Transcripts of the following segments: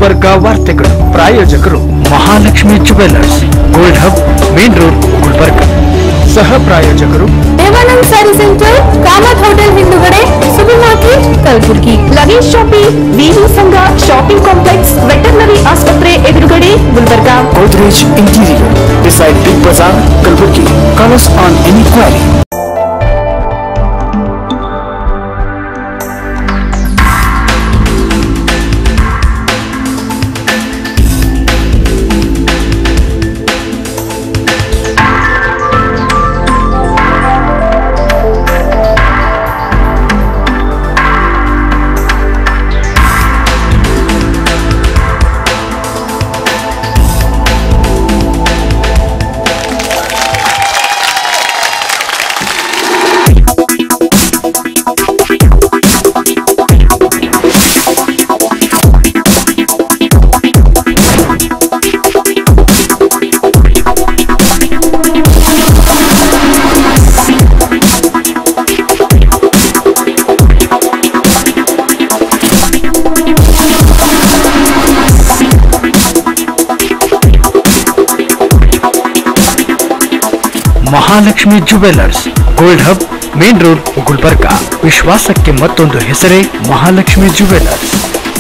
ಗುಲ್ಬರ್ಗಾ ವಾರ್ತೆಗಳು ಪ್ರಾಯೋಜಕರು Mahalakshmi jewellers gold hub main road Gulbarga ಸಹ ಪ್ರಾಯೋಜಕರು ದೇವಾನಂದ್ ಸ್ಯಾರಿ ಸೆಂಟರ್ ಕಾಮತ್ ಹೋಟೆಲ್ ಹಿಂದುಗಡೆ supermarket Kalaburagi luggage shopping V V Sangha shopping complex veterinary ಆಸ್ಪತ್ರೆ ಎದುರುಗಡೆ Gulbarga Godrej Interior beside Big Bazaar, Kalburgi. Call us on any query. Mahalakshmi jewellers gold hub main road Gulbarga ವಿಶ್ವಾಸಕ್ಕೆ ಮತ್ತೊಂದು ಹೆಸರೇ Mahalakshmi jewellers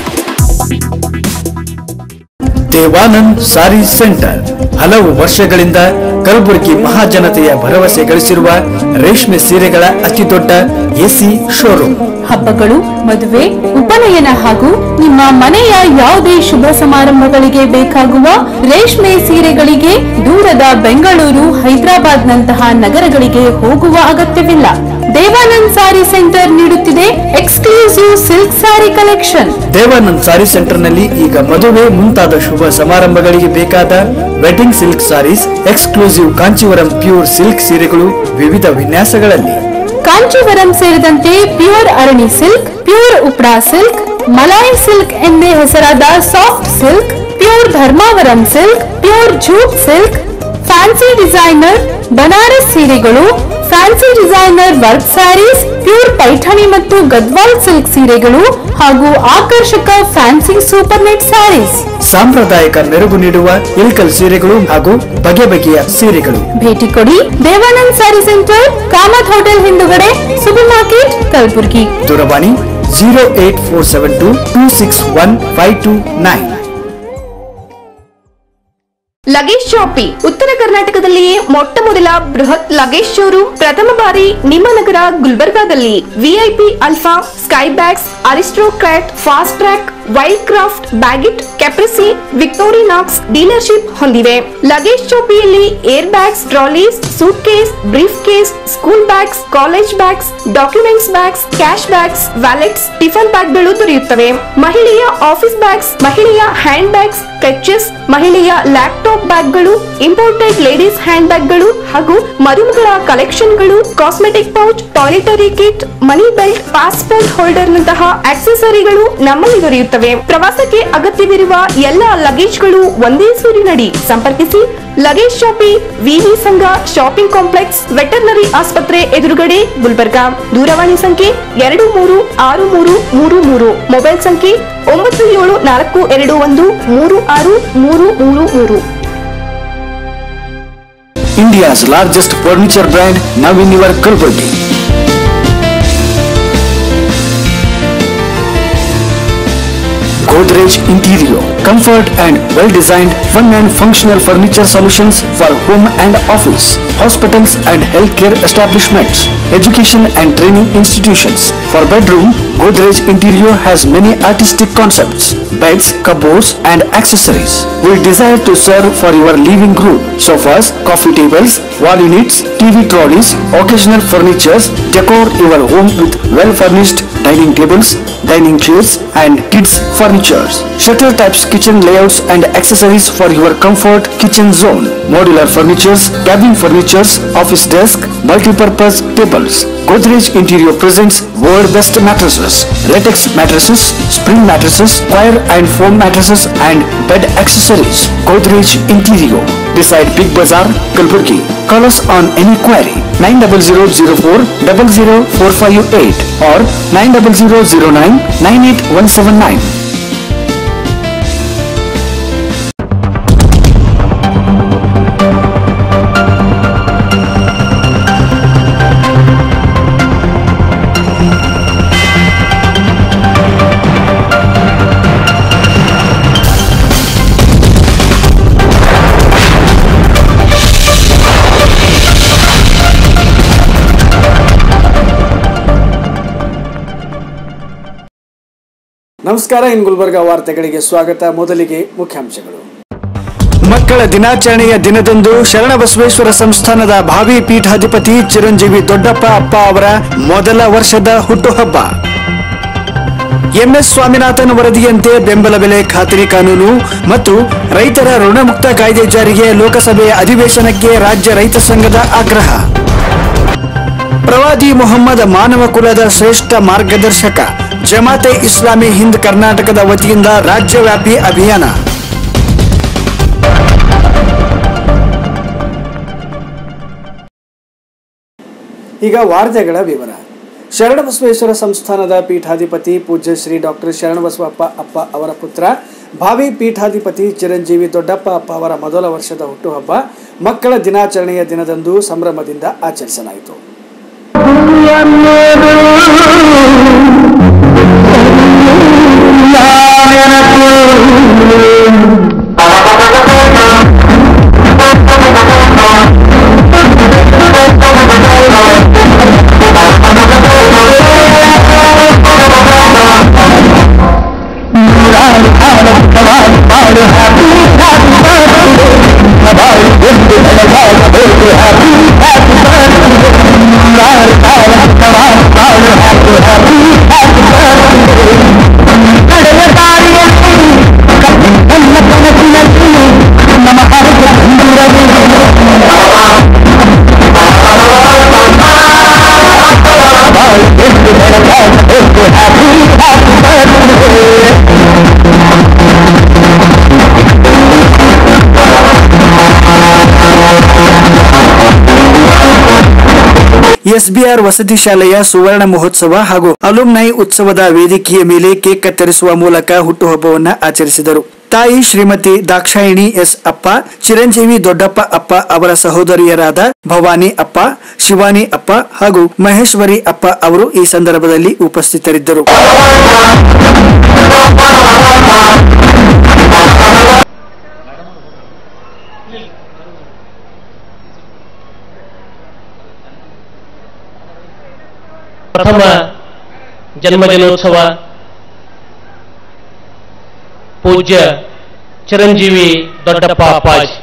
Devanand ಸಾರಿ centre ಹಲವು ವರ್ಷಗಳಿಂದ ಕಲಬುರಗಿ ಮಹಾಜನತೆಯ ಭರವಸೆ ಗಳಿಸಿರುವ ರೇಷ್ಮೆ ಸೀರೆಗಳ ಅತಿದೊಡ್ಡ ಎಸಿ ಶೋರೂಮ್ ಹಬ್ಬಗಳು ಮದುವೆ ಉಪನಯನ ಹಾಗೂ ನಿಮ್ಮ ಮನೆಯ ಯಾವುದೇ ಶುಭ ಸಮಾರಂಭಗಳಿಗೆ ಬೇಕಾಗುವ ರೇಷ್ಮೆ ಸೀರೆಗಳಿಗೆ ದೂರದ ಬೆಂಗಳೂರು ಹೈದರಾಬಾದ್ ನಂತಹ ನಗರಗಳಿಗೆ ಹೋಗುವ ಅಗತ್ಯವಿಲ್ಲ ದೇವಾನಂದ್ ಸಾರಿ ಸೆಂಟರ್ ನೀಡುತ್ತಿದೆ ಎಕ್ಸ್ಕ್ಲೂಸಿವ್ ಸಿಲ್ಕ್ ಸಾರಿ ಕಲೆಕ್ಷನ್ ದೇವಾನಂದ್ ಸಾರಿ ಸೆಂಟರ್ ನಲ್ಲಿ ಈಗ ಮದುವೆ ಮುಂತಾದ ಶುಭ ಸಮಾರಂಭಗಳಿಗೆ ಬೇಕಾದ wedding silk saris exclusive Kanchivaram pure silk ಸೀರೆಗಳು ವಿವಿಧ ವಿನ್ಯಾಸಗಳಲ್ಲಿ ಕಾಂಚೀವರಂ ಸೇರಿದಂತೆ ಪ್ಯೂರ್ ಅರಣಿ ಸಿಲ್ಕ್ ಪ್ಯೂರ್ ಉಪ್ರಾ ಸಿಲ್ಕ್ ಮಲಾಯ್ ಸಿಲ್ಕ್ ಎಂದೇ ಹೆಸರಾದ soft silk pure Dharmavaram silk pure jute silk fancy designer Banaras ಸೀರೆಗಳು fancy designer work saris pure Paithani ಮತ್ತು ಗದ್ವಾಲ್ ಸಿಲ್ಕ್ ಸೀರೆಗಳು ಹಾಗೂ ಆಕರ್ಷಕ ಫ್ಯಾನ್ಸಿ ಸೂಪರ್ ನೆಟ್ ಸ್ಯಾರೀಸ್ ಸಾಂಪ್ರದಾಯಿಕ ಮೆರುಗು ನೀಡುವ ಇಲ್ಕಲ್ ಸೀರೆಗಳು ಹಾಗೂ ಬಗೆ ಬಗೆಯ ಸೀರೆಗಳು ಭೇಟಿ ಕೊಡಿ ದೇವಾನಂದ್ ಸ್ಯಾರಿ ಸೆಂಟರ್ ಕಾಮತ್ ಹೋಟೆಲ್ ಹಿಂದುಗಡೆ ಸೂಪರ್ ಮಾರ್ಕೆಟ್ ಕಲಬುರ್ಗಿ ದೂರವಾಣಿ zero eight four seven two two six one five two nine luggage shoppe ಉತ್ತರ ಕರ್ನಾಟಕದಲ್ಲಿಯೇ ಮೊಟ್ಟ ಮೊದಲ ಬೃಹತ್ ಲಗೇಜ್ ಶೋರೂಮ್ ಪ್ರಥಮ ಬಾರಿ ನಿಮ್ಮ ನಗರ ಗುಲ್ಬರ್ಗಾದಲ್ಲಿ VIP Alfa Skybags Aristocrat Fastrack Wildcraft Baggit Caprese Victorinox dealership ಹೊಂದಿವೆ ಲಗೇಜ್ ಶಾಪಿಯಲ್ಲಿ air bags trolleys suitcase briefcase school bags college bags documents bags cash bags wallets tiffin ಬ್ಯಾಗ್ಗಳು ದೊರೆಯುತ್ತವೆ ಮಹಿಳೆಯ office bags ಮಹಿಳೆಯ handbags clutches ಮಹಿಳೆಯ laptop ಬ್ಯಾಗ್ಗಳು imported ladies hand ಬ್ಯಾಗ್ಗಳು ಹಾಗೂ ಮರುಮಗಳ ಕಲೆಕ್ಷನ್ಗಳು cosmetic pouch toiletry kit money belt passport holder ನಂತಹ ಆಕ್ಸೆಸರಿಗಳು ನಮ್ಮಲ್ಲಿ ದೊರೆಯುತ್ತವೆ ಪ್ರವಾಸಕ್ಕೆ ಅಗತ್ಯವಿರುವ ಎಲ್ಲ ಲಗೇಜ್ಗಳು ಒಂದೇ ಸೂರಿನಡಿ ಸಂಪರ್ಕಿಸಿ ಲಗೇಜ್ ಶಾಪಿ ವಿವಿ ಸಂಘ ಶಾಪಿಂಗ್ ಕಾಂಪ್ಲೆಕ್ಸ್ ವೆಟರ್ನರಿ ಆಸ್ಪತ್ರೆ ಎದುರುಗಡೆ ಗುಲ್ಬರ್ಗಾ ದೂರವಾಣಿ ಸಂಖ್ಯೆ ಎರಡು ಮೂರು ಆರು ಮೂರು ಮೂರು ಮೂರು ಮೊಬೈಲ್ ಸಂಖ್ಯೆ ಒಂಬತ್ತು ಏಳು ನಾಲ್ಕು ಎರಡು ಒಂದು ಮೂರು ಆರು ಮೂರು ಮೂರು ಮೂರು India's largest furniture brand now in your Kalburgi. Godrej Interior, comfort and well-designed, fun and functional furniture solutions for home and office, hospitals and healthcare establishments, education and training institutions. For bedroom, Godrej Interior has many artistic concepts, beds, cupboards and accessories. We desire to serve for your living room, sofas, coffee tables, wall units, TV trolleys, occasional furnitures, decor your home with well-furnished dining tables, dining chairs and kids furnitures. Shutter types kitchen layouts and accessories for your comfort kitchen zone. Modular furnitures, cabin furnitures, office desk, multi-purpose tables. Godrej Interior presents world best mattresses, latex mattresses, spring mattresses, wire and foam mattresses and bed accessories. Godrej Interior beside Big Bazaar, Kalburgi. Call us on any query 90004 00458 or 90009 98179. ನಮಸ್ಕಾರ ಇನ್ ಗುಲ್ಬರ್ಗ ವಾರ್ತೆಗಳಿಗೆ ಸ್ವಾಗತ ಮೊದಲಿಗೆ ಮುಖ್ಯಾಂಶಗಳು ಮಕ್ಕಳ ದಿನಾಚರಣೆಯ ದಿನದಂದು ಶರಣಬಸವೇಶ್ವರ ಸಂಸ್ಥಾನದ ಭಾವಿ ಪೀಠಾಧಿಪತಿ ಚಿರಂಜೀವಿ ದೊಡ್ಡಪ್ಪ ಅಪ್ಪ ಅವರ ಮೊದಲ ವರ್ಷದ ಹುಟ್ಟುಹಬ್ಬ ಎಂಎಸ್ ಸ್ವಾಮಿನಾಥನ್ ವರದಿಯಂತೆ ಬೆಂಬಲ ಬೆಲೆ ಖಾತರಿ ಕಾನೂನು ಮತ್ತು ರೈತರ ಋಣಮುಕ್ತ ಕಾಯ್ದೆ ಜಾರಿಗೆ ಲೋಕಸಭೆಯ ಅಧಿವೇಶನಕ್ಕೆ ರಾಜ್ಯ ರೈತ ಸಂಘದ ಆಗ್ರಹ ಪ್ರವಾದಿ ಮೊಹಮ್ಮದ್ ಮಾನವ ಕುಲದ ಶ್ರೇಷ್ಠ ಮಾರ್ಗದರ್ಶಕ ಜಮಾತೆ ಇಸ್ಲಾಮಿ ಹಿಂದ್ ಕರ್ನಾಟಕದ ವತಿಯಿಂದ ರಾಜ್ಯವ್ಯಾಪಿ ಅಭಿಯಾನ ಈಗ ವಾರ್ತೆಗಳ ವಿವರ ಶರಣಬಸವೇಶ್ವರ ಸಂಸ್ಥಾನದ ಪೀಠಾಧಿಪತಿ ಪೂಜ್ಯ ಶ್ರೀ ಡಾಕ್ಟರ್ ಶರಣಬಸವಪ್ಪ ಅಪ್ಪ ಅವರ ಪುತ್ರ ಭಾವಿ ಪೀಠಾಧಿಪತಿ ಚಿರಂಜೀವಿ ದೊಡ್ಡಪ್ಪ ಅಪ್ಪ ಅವರ ಮೊದಲ ವರ್ಷದ ಹುಟ್ಟುಹಬ್ಬ ಮಕ್ಕಳ ದಿನಾಚರಣೆಯ ದಿನದಂದು ಸಂಭ್ರಮದಿಂದ ಆಚರಿಸಲಾಯಿತು ಎಸ್ಬಿಆರ್ ವಸತಿ ಶಾಲೆಯ ಸುವರ್ಣ ಮಹೋತ್ಸವ ಹಾಗೂ ಅಲುಮ್ನೈ ಉತ್ಸವದ ವೇದಿಕೆಯ ಮೇಲೆ ಕೇಕ್ ಕತ್ತರಿಸುವ ಮೂಲಕ ಹುಟ್ಟುಹಬ್ಬವನ್ನ ಆಚರಿಸಿದರು ತಾಯಿ ಶ್ರೀಮತಿ ದಾಕ್ಷಾಯಿಣಿ ಎಸ್ ಅಪ್ಪ ಚಿರಂಜೀವಿ ದೊಡ್ಡಪ್ಪ ಅಪ್ಪ ಅವರ ಸಹೋದರಿಯರಾದ ಭವಾನಿ ಅಪ್ಪ ಶಿವಾನಿ ಅಪ್ಪ ಹಾಗೂ ಮಹೇಶ್ವರಿ ಅಪ್ಪ ಅವರು ಈ ಸಂದರ್ಭದಲ್ಲಿ ಉಪಸ್ಥಿತರಿದ್ದರು ಪ್ರಥಮ ಜನ್ಮದಿನೋತ್ಸವ ಪೂಜ್ಯ ಚಿರಂಜೀವಿ ದೊಡ್ಡಪ್ಪ ಅಪ್ಪಾಜಿ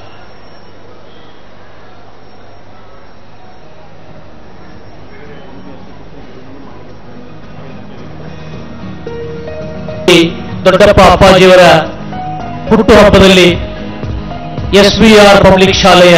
ಈ ದೊಡ್ಡಪ್ಪ ಅಪ್ಪಾಜಿಯವರ ಹುಟ್ಟುಹಬ್ಬದಲ್ಲಿ ಎಸ್ ವಿ ಆರ್ ಪಬ್ಲಿಕ್ ಶಾಲೆಯ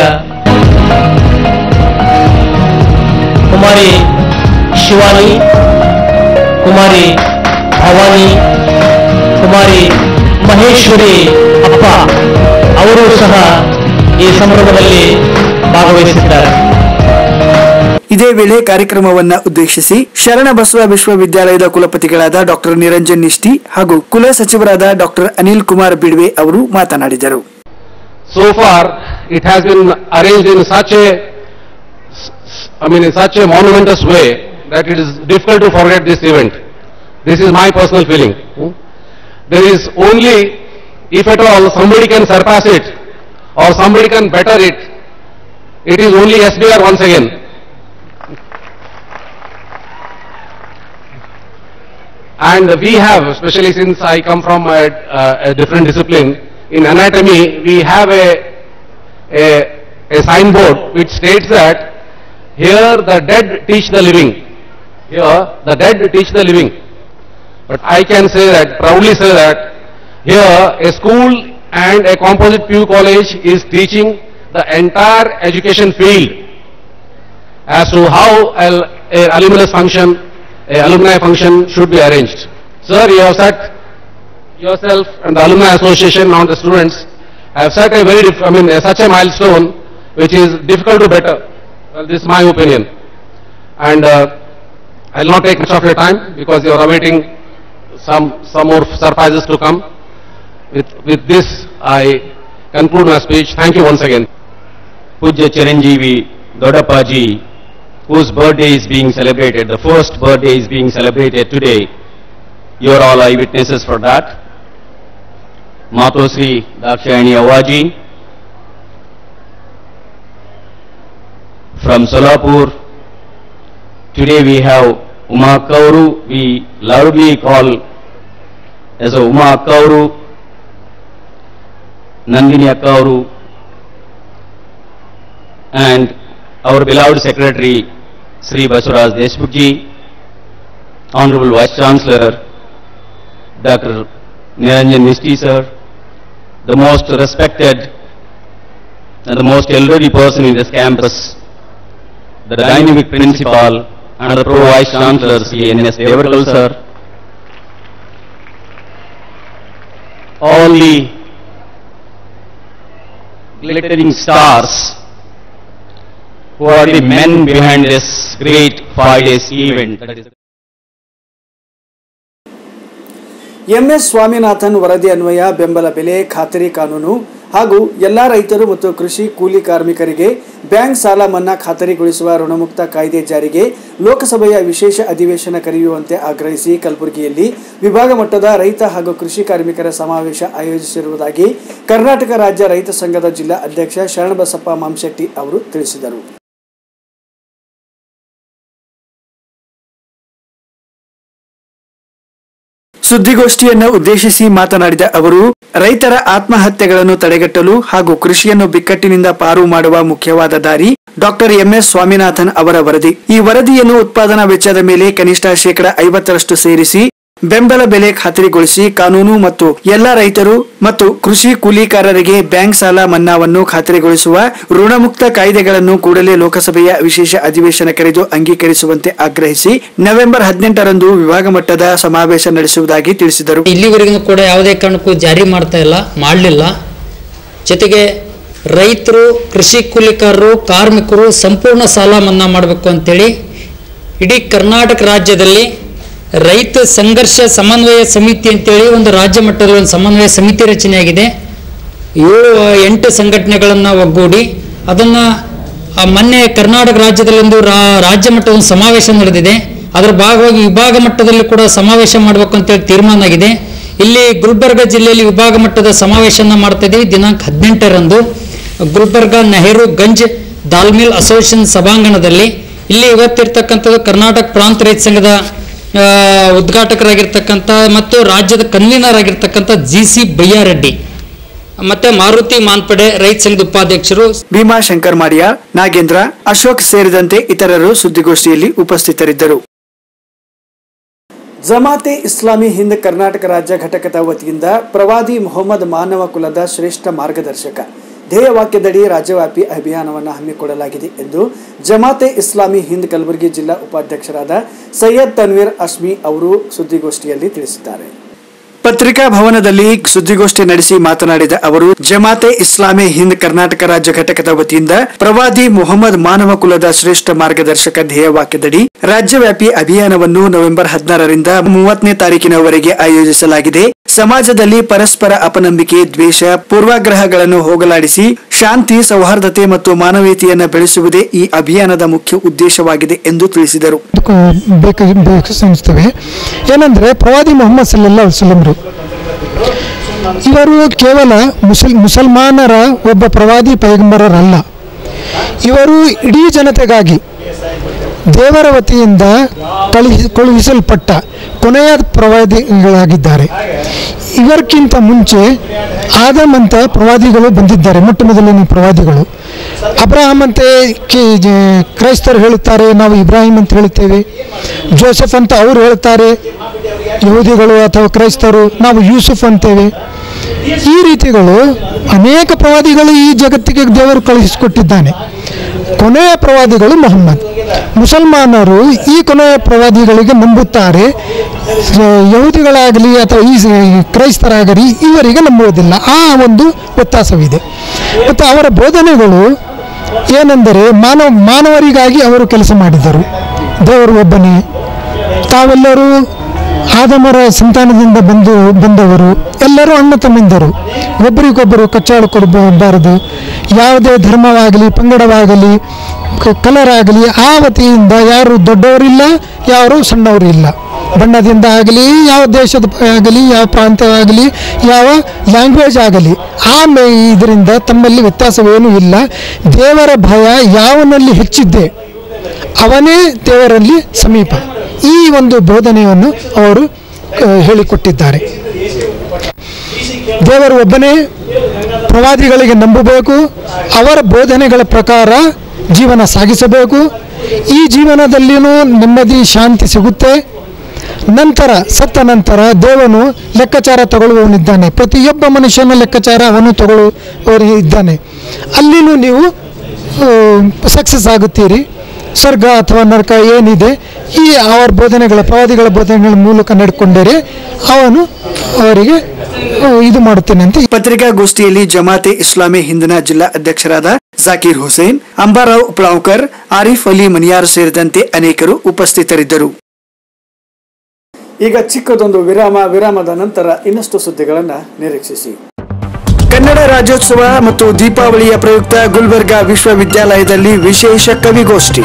ಕುಮಾರಿ ಶಿವಾನಿ ಕುಮಾರಿ ಭವಾನಿ ಕುಮಾರಿ ಮಹೇಶ್ವರಿ ಅಪ್ಪ ಅವರು ಸಹ ಈ ಸಂಭ್ರಮದಲ್ಲಿ ಭಾಗವಹಿಸಿದ್ದಾರೆ ಇದೇ ವೇಳೆ ಕಾರ್ಯಕ್ರಮವನ್ನ ಉದ್ದೇಶಿಸಿ ಶರಣ ಬಸವ ವಿಶ್ವವಿದ್ಯಾಲಯದ ಕುಲಪತಿಗಳಾದ ಡಾಕ್ಟರ್ ನಿರಂಜನ್ ನಿಷ್ಠಿ ಹಾಗೂ ಕುಲ ಸಚಿವರಾದ ಡಾಕ್ಟರ್ ಅನಿಲ್ ಕುಮಾರ್ ಬಿಡ್ವೆ ಅವರು ಮಾತನಾಡಿದರು so far it has been arranged in such a I mean in such a monumentous way that it is difficult to forget this event. This is my personal feeling. Hmm? There is only, if at all somebody can surpass it or somebody can better it, it is only SBR once again. And we have, especially since I come from a, a, a different discipline, in anatomy we have a, a, a signboard which states that here the dead teach the living. Here the dead teach the living. But I can say that, proudly say that, here a school and a composite Pew college is teaching the entire education field as to how a, a alumnus function, a alumni function should be arranged. Sir, you have set yourself and the alumni association, not the students, have set a very, dif- I mean, uh, such a milestone which is difficult to better. Well, this is my opinion. And uh, I'll not take much of your time because you are awaiting some, some more surprises to come. With, with this, I conclude my speech. Thank you once again. Pujya Chiranjeevi Dodapaji, whose birthday is being celebrated, the first birthday is being celebrated today. You are all eyewitnesses for that. Matosri Dakshayani Awaji from Solapur. Today we have Uma Kauru, we loudly call S Uma ಅಕ್ಕ ಅವರು ನಂದಿನಿ ಅಕ್ಕ ಅವರು and our beloved secretary Sri Basuraj Deshmukh ji, Honorable Vice Chancellor Dr. Niranjan Mistry sir, the most respected and the most elderly person in this campus, the dynamic principal and the pro vice chancellor Sri N.S. Devakal sir, all the glittering stars who are the men behind this great five days event. That is M S Swaminathan ವರದಿ ಅನ್ವಯ ಬೆಂಬಲ ಬೆಲೆ ಖಾತರಿ ಕಾನೂನು ಹಾಗೂ ಎಲ್ಲಾ ರೈತರು ಮತ್ತು ಕೃಷಿ ಕೂಲಿ ಕಾರ್ಮಿಕರಿಗೆ ಬ್ಯಾಂಕ್ ಸಾಲ ಮನ್ನಾ ಖಾತರಿಗೊಳಿಸುವ ಋಣಮುಕ್ತ ಕಾಯ್ದೆ ಜಾರಿಗೆ ಲೋಕಸಭೆಯ ವಿಶೇಷ ಅಧಿವೇಶನ ಕರೆಯುವಂತೆ ಆಗ್ರಹಿಸಿ ಕಲಬುರಗಿಯಲ್ಲಿ ವಿಭಾಗ ಮಟ್ಟದ ರೈತ ಹಾಗೂ ಕೃಷಿ ಕಾರ್ಮಿಕರ ಸಮಾವೇಶ ಆಯೋಜಿಸಿರುವುದಾಗಿ ಕರ್ನಾಟಕ ರಾಜ್ಯ ರೈತ ಸಂಘದ ಜಿಲ್ಲಾ ಅಧ್ಯಕ್ಷ ಶರಣಬಸಪ್ಪ ಮಾಂಶೆಟ್ಟಿ ಅವರು ತಿಳಿಸಿದರು ಸುದ್ದಿಗೋಷ್ಠಿಯನ್ನು ಉದ್ದೇಶಿಸಿ ಮಾತನಾಡಿದ ಅವರು ರೈತರ ಆತ್ಮಹತ್ಯೆಗಳನ್ನು ತಡೆಗಟ್ಟಲು ಹಾಗೂ ಕೃಷಿಯನ್ನು ಬಿಕ್ಕಟ್ಟಿನಿಂದ ಪಾರು ಮಾಡುವ ಮುಖ್ಯವಾದ ದಾರಿ ಡಾಕ್ಟರ್ ಎಂಎಸ್ ಸ್ವಾಮಿನಾಥನ್ ಅವರ ವರದಿ ಈ ವರದಿಯನ್ನು ಉತ್ಪಾದನಾ ವೆಚ್ಚದ ಮೇಲೆ ಕನಿಷ್ಠ ಶೇಕಡ ಐವತ್ತರಷ್ಟು ಸೇರಿಸಿ ಬೆಂಬಲ ಬೆಲೆ ಖಾತರಿಗೊಳಿಸಿ ಕಾನೂನು ಮತ್ತು ಎಲ್ಲ ರೈತರು ಮತ್ತು ಕೃಷಿ ಕೂಲಿಕಾರರಿಗೆ ಬ್ಯಾಂಕ್ ಸಾಲ ಮನ್ನಾವನ್ನು ಖಾತರಿಗೊಳಿಸುವ ಋಣಮುಕ್ತ ಕಾಯ್ದೆಗಳನ್ನು ಕೂಡಲೇ ಲೋಕಸಭೆಯ ವಿಶೇಷ ಅಧಿವೇಶನ ಕರೆದು ಅಂಗೀಕರಿಸುವಂತೆ ಆಗ್ರಹಿಸಿ ನವೆಂಬರ್ ಹದಿನೆಂಟರಂದು ವಿಭಾಗ ಮಟ್ಟದ ಸಮಾವೇಶ ನಡೆಸುವುದಾಗಿ ತಿಳಿಸಿದರು ಇಲ್ಲಿವರೆಗೂ ಕೂಡ ಯಾವುದೇ ಕಾರಣಕ್ಕೂ ಜಾರಿ ಮಾಡ್ತಾ ಇಲ್ಲ ಮಾಡಲಿಲ್ಲ ಜೊತೆಗೆ ರೈತರು ಕೃಷಿ ಕೂಲಿಕಾರರು ಕಾರ್ಮಿಕರು ಸಂಪೂರ್ಣ ಸಾಲ ಮನ್ನಾ ಮಾಡಬೇಕು ಅಂತೇಳಿ ಇಡೀ ಕರ್ನಾಟಕ ರಾಜ್ಯದಲ್ಲಿ ರೈತ ಸಂಘರ್ಷ ಸಮನ್ವಯ ಸಮಿತಿ ಅಂತೇಳಿ ಒಂದು ರಾಜ್ಯ ಮಟ್ಟದ ಒಂದು ಸಮನ್ವಯ ಸಮಿತಿ ರಚನೆಯಾಗಿದೆ ಏಳು ಎಂಟು ಸಂಘಟನೆಗಳನ್ನು ಒಗ್ಗೂಡಿ ಅದನ್ನು ಮೊನ್ನೆ ಕರ್ನಾಟಕ ರಾಜ್ಯದಲ್ಲಿ ಒಂದು ರಾ- ರಾಜ್ಯ ಮಟ್ಟದ ಒಂದು ಸಮಾವೇಶ ನಡೆದಿದೆ ಅದರ ಭಾಗವಾಗಿ ವಿಭಾಗ ಮಟ್ಟದಲ್ಲಿ ಕೂಡ ಸಮಾವೇಶ ಮಾಡಬೇಕು ಅಂತೇಳಿ ತೀರ್ಮಾನ ಆಗಿದೆ ಇಲ್ಲಿ ಗುಲ್ಬರ್ಗ ಜಿಲ್ಲೆಯಲ್ಲಿ ವಿಭಾಗ ಮಟ್ಟದ ಸಮಾವೇಶನ ಮಾಡ್ತಾ ಇದ್ದೀವಿ ದಿನಾಂಕ ಹದಿನೆಂಟರಂದು ಗುಲ್ಬರ್ಗ ನೆಹರು ಗಂಜ್ ದಾಲ್ಮಿಲ್ ಅಸೋಸಿಯೇಷನ್ ಸಭಾಂಗಣದಲ್ಲಿ ಇಲ್ಲಿ ಇವತ್ತಿರ್ತಕ್ಕಂಥದ್ದು ಕರ್ನಾಟಕ ಪ್ರಾಂತ ರೈತ ಸಂಘದ ಆ, ಉದ್ಘಾಟಕರಾಗಿರ್ತಕ್ಕಂಥ ಮತ್ತು ರಾಜ್ಯದ ಕನ್ವೀನರ್ ಆಗಿರ್ತಕ್ಕಂಥ ಜಿ ಸಿ ಬಯ್ಯಾರೆಡ್ಡಿ ಮತ್ತೆ ಮಾರುತಿ ಮಾನ್ಪಡೆ ರೈತ ಸಂಘದ ಉಪಾಧ್ಯಕ್ಷರು ಭೀಮಾ ಶಂಕರ್ ಮಾಡಿಯಾ ನಾಗೇಂದ್ರ ಅಶೋಕ್ ಸೇರಿದಂತೆ ಇತರರು ಸುದ್ದಿಗೋಷ್ಠಿಯಲ್ಲಿ ಉಪಸ್ಥಿತರಿದ್ದರು ಜಮಾತೆ ಇಸ್ಲಾಮಿ ಹಿಂದ್ ಕರ್ನಾಟಕ ರಾಜ್ಯ ಘಟಕದ ವತಿಯಿಂದ ಪ್ರವಾದಿ ಮೊಹಮ್ಮದ್ ಮಾನವ ಕುಲದ ಶ್ರೇಷ್ಠ ಮಾರ್ಗದರ್ಶಕ ಧ್ಯೇಯವಾಕ್ಯದಡಿ ರಾಜ್ಯವ್ಯಾಪಿ ಅಭಿಯಾನವನ್ನು ಹಮ್ಮಿಕೊಳ್ಳಲಾಗಿದೆ ಎಂದು ಜಮಾತೆ ಇಸ್ಲಾಮಿ ಹಿಂದ್ ಕಲಬುರಗಿ ಜಿಲ್ಲಾ ಉಪಾಧ್ಯಕ್ಷರಾದ ಸೈಯದ್ ತನ್ವೀರ್ ಅಶ್ಮಿ ಅವರು ಸುದ್ದಿಗೋಷ್ಠಿಯಲ್ಲಿ ತಿಳಿಸಿದ್ದಾರೆ ಪತ್ರಿಕಾ ಭವನದಲ್ಲಿ ಸುದ್ದಿಗೋಷ್ಠಿ ನಡೆಸಿ ಮಾತನಾಡಿದ ಅವರು ಜಮಾತೆ ಇಸ್ಲಾಮಿ ಹಿಂದ್ ಕರ್ನಾಟಕ ರಾಜ್ಯ ಘಟಕದ ವತಿಯಿಂದ ಪ್ರವಾದಿ ಮೊಹಮ್ಮದ್ ಮಾನವ ಕುಲದ ಶ್ರೇಷ್ಠ ಮಾರ್ಗದರ್ಶಕ ಧ್ಯೇಯವಾಕ್ಯದಡಿ ರಾಜ್ಯವ್ಯಾಪಿ ಅಭಿಯಾನವನ್ನು ನವೆಂಬರ್ ಹದಿನಾರರಿಂದ ಮೂವತ್ತನೇ ತಾರೀಕಿನವರೆಗೆ ಆಯೋಜಿಸಲಾಗಿದೆ ಸಮಾಜದಲ್ಲಿ ಪರಸ್ಪರ ಅಪನಂಬಿಕೆ ದ್ವೇಷ ಪೂರ್ವಾಗ್ರಹಗಳನ್ನು ಹೋಗಲಾಡಿಸಿ ಶಾಂತಿ ಸೌಹಾರ್ದತೆ ಮತ್ತು ಮಾನವೀಯತೆಯನ್ನು ಬೆಳೆಸುವುದೇ ಈ ಅಭಿಯಾನದ ಮುಖ್ಯ ಉದ್ದೇಶವಾಗಿದೆ ಎಂದು ತಿಳಿಸಿದರು ಬೇಕು ಬೇಕು ಅನಿಸ್ತವೆ ಏನಂದ್ರೆ ಪ್ರವಾದಿ ಮೊಹಮ್ಮದ್ ಸಲ್ಲಲ್ಲಾಹು ಅಲೈಹಿ ವಸಲ್ಲಂರು ಇವರು ಕೇವಲ ಮುಸಲ್ ಮುಸಲ್ಮಾನರ ಒಬ್ಬ ಪ್ರವಾದಿ ಪೈಗಂಬರರಲ್ಲ ಇವರು ಇಡೀ ಜನತೆಗಾಗಿ ದೇವರ ವತಿಯಿಂದ ಕಳುಹಿ ಕಳುಹಿಸಲ್ಪಟ್ಟ ಕೊನೆಯ ಪ್ರವಾದಿಗಳಾಗಿದ್ದಾರೆ ಇವರ್ಕಿಂತ ಮುಂಚೆ ಆದಮ್ ಅಂತ ಪ್ರವಾದಿಗಳು ಬಂದಿದ್ದಾರೆ ಮೊಟ್ಟ ಮೊದಲನೇ ಪ್ರವಾದಿಗಳು ಅಬ್ರಾಹಂ ಅಂತೆ ಕಿ- ಜ- ಕ್ರೈಸ್ತರು ಹೇಳುತ್ತಾರೆ ನಾವು ಇಬ್ರಾಹಿಂ ಅಂತ ಹೇಳುತ್ತೇವೆ ಜೋಸೆಫ್ ಅಂತ ಅವರು ಹೇಳ್ತಾರೆ ಯಹೂದಿಗಳು ಅಥವಾ ಕ್ರೈಸ್ತರು ನಾವು ಯೂಸುಫ್ ಅಂತೇವೆ ಈ ರೀತಿಗಳು ಅನೇಕ ಪ್ರವಾದಿಗಳು ಈ ಜಗತ್ತಿಗೆ ದೇವರು ಕಳುಹಿಸಿಕೊಟ್ಟಿದ್ದಾನೆ ಕೊನೆಯ ಪ್ರವಾದಿಗಳು ಮೊಹಮ್ಮದ್ ಮುಸಲ್ಮಾನರು ಈ ಕೊನೆಯ ಪ್ರವಾದಿಗಳಿಗೆ ನಂಬುತ್ತಾರೆ ಸ- ಯಹೂದಿಗಳಾಗಲಿ ಅಥವಾ ಈ ಸ- ಕ್ರೈಸ್ತರಾಗಲಿ ಇವರಿಗೆ ನಂಬುವುದಿಲ್ಲ ಆ ಒಂದು ವ್ಯತ್ಯಾಸವಿದೆ ಮತ್ತು ಅವರ ಬೋಧನೆಗಳು ಏನೆಂದರೆ ಮಾನವ ಮಾನವರಿಗಾಗಿ ಅವರು ಕೆಲಸ ಮಾಡಿದರು ದೇವರು ಒಬ್ಬನೇ ತಾವೆಲ್ಲರೂ ಆದಮರ ಸಂತಾನದಿಂದ ಬಂದು ಬಂದವರು ಎಲ್ಲರೂ ಅಣ್ಣ ತಮ್ಮಿಂದರು ಒಬ್ಬರಿಗೊಬ್ಬರು ಕಚ್ಚಾಳು ಕೊಡಬಾರದು ಯಾವುದೇ ಧರ್ಮವಾಗಲಿ ಪಂಗಡವಾಗಲಿ ಕ- ಕಲರ್ ಆಗಲಿ ಆ ವತಿಯಿಂದ ಯಾರು ದೊಡ್ಡವರಿಲ್ಲ ಯಾರು ಸಣ್ಣವರಿಲ್ಲ ಬಣ್ಣದಿಂದ ಆಗಲಿ ಯಾವ ದೇಶದ ಆಗಲಿ ಯಾವ ಪ್ರಾಂತ್ಯವಾಗಲಿ ಯಾವ ಲ್ಯಾಂಗ್ವೇಜ್ ಆಗಲಿ ಆ ಮೇ ಇದರಿಂದ ತಮ್ಮಲ್ಲಿ ವ್ಯತ್ಯಾಸವೇನೂ ಇಲ್ಲ ದೇವರ ಭಯ ಯಾವನಲ್ಲಿ ಹೆಚ್ಚಿದ್ದೆ ಅವನೇ ದೇವರಲ್ಲಿ ಸಮೀಪ ಈ ಒಂದು ಬೋಧನೆಯನ್ನು ಅವರು ಆ, ಹೇಳಿಕೊಟ್ಟಿದ್ದಾರೆ ದೇವರು ಒಬ್ಬನೇ ಪ್ರವಾದಿಗಳಿಗೆ ನಂಬಬೇಕು ಅವರ ಬೋಧನೆಗಳ ಪ್ರಕಾರ ಜೀವನ ಸಾಗಿಸಬೇಕು ಈ ಜೀವನದಲ್ಲಿಯೂ ನೆಮ್ಮದಿ ಶಾಂತಿ ಸಿಗುತ್ತೆ ನಂತರ ಸತ್ತ ನಂತರ ದೇವನು ಲೆಕ್ಕಾಚಾರ ತಗೊಳ್ಳುವವನಿದ್ದಾನೆ ಪ್ರತಿಯೊಬ್ಬ ಮನುಷ್ಯನ ಲೆಕ್ಕಾಚಾರ ಅವನು ತಗೊಳ್ಳುವವನು ಇದ್ದಾನೆ ಅಲ್ಲಿನೂ ನೀವು ಸಕ್ಸಸ್ ಆಗುತ್ತೀರಿ ಸ್ವರ್ಗ ಅಥವಾ ನರಕ ಏನಿದೆ ಈ ಅವರ ಬೋಧನೆಗಳ ಪ್ರವಾದಿಗಳ ಬೋಧನೆಗಳ ಮೂಲಕ ನಡ್ಕೊಂಡರೆ ಅವನು ಅವರಿಗೆ ಆ, ಇದು ಮಾಡುತ್ತೇನೆ ಅಂತ ಪತ್ರಿಕಾಗೋಷ್ಠಿಯಲ್ಲಿ ಜಮಾತೆ ಇಸ್ಲಾಮಿ ಹಿಂದಿನ ಜಿಲ್ಲಾ ಅಧ್ಯಕ್ಷರಾದ ಜಾಕೀರ್ ಹುಸೇನ್ ಅಂಬಾರಾವ್ ಉಪ್ಳಾವ್ಕರ್ ಆರಿಫ್ ಅಲಿ ಮನಿಯಾರ್ ಸೇರಿದಂತೆ ಅನೇಕರು ಉಪಸ್ಥಿತರಿದ್ದರು ಈಗ ಚಿಕ್ಕದೊಂದು ವಿರಾಮ ವಿರಾಮದ ನಂತರ ಇನ್ನಷ್ಟು ಸುದ್ದಿಗಳನ್ನು ನಿರೀಕ್ಷಿಸಿ ಕನ್ನಡ ರಾಜ್ಯೋತ್ಸವ ಮತ್ತು ದೀಪಾವಳಿಯ ಪ್ರಯುಕ್ತ ಗುಲ್ಬರ್ಗಾ ವಿಶ್ವವಿದ್ಯಾಲಯದಲ್ಲಿ ವಿಶೇಷ ಕವಿಗೋಷ್ಠಿ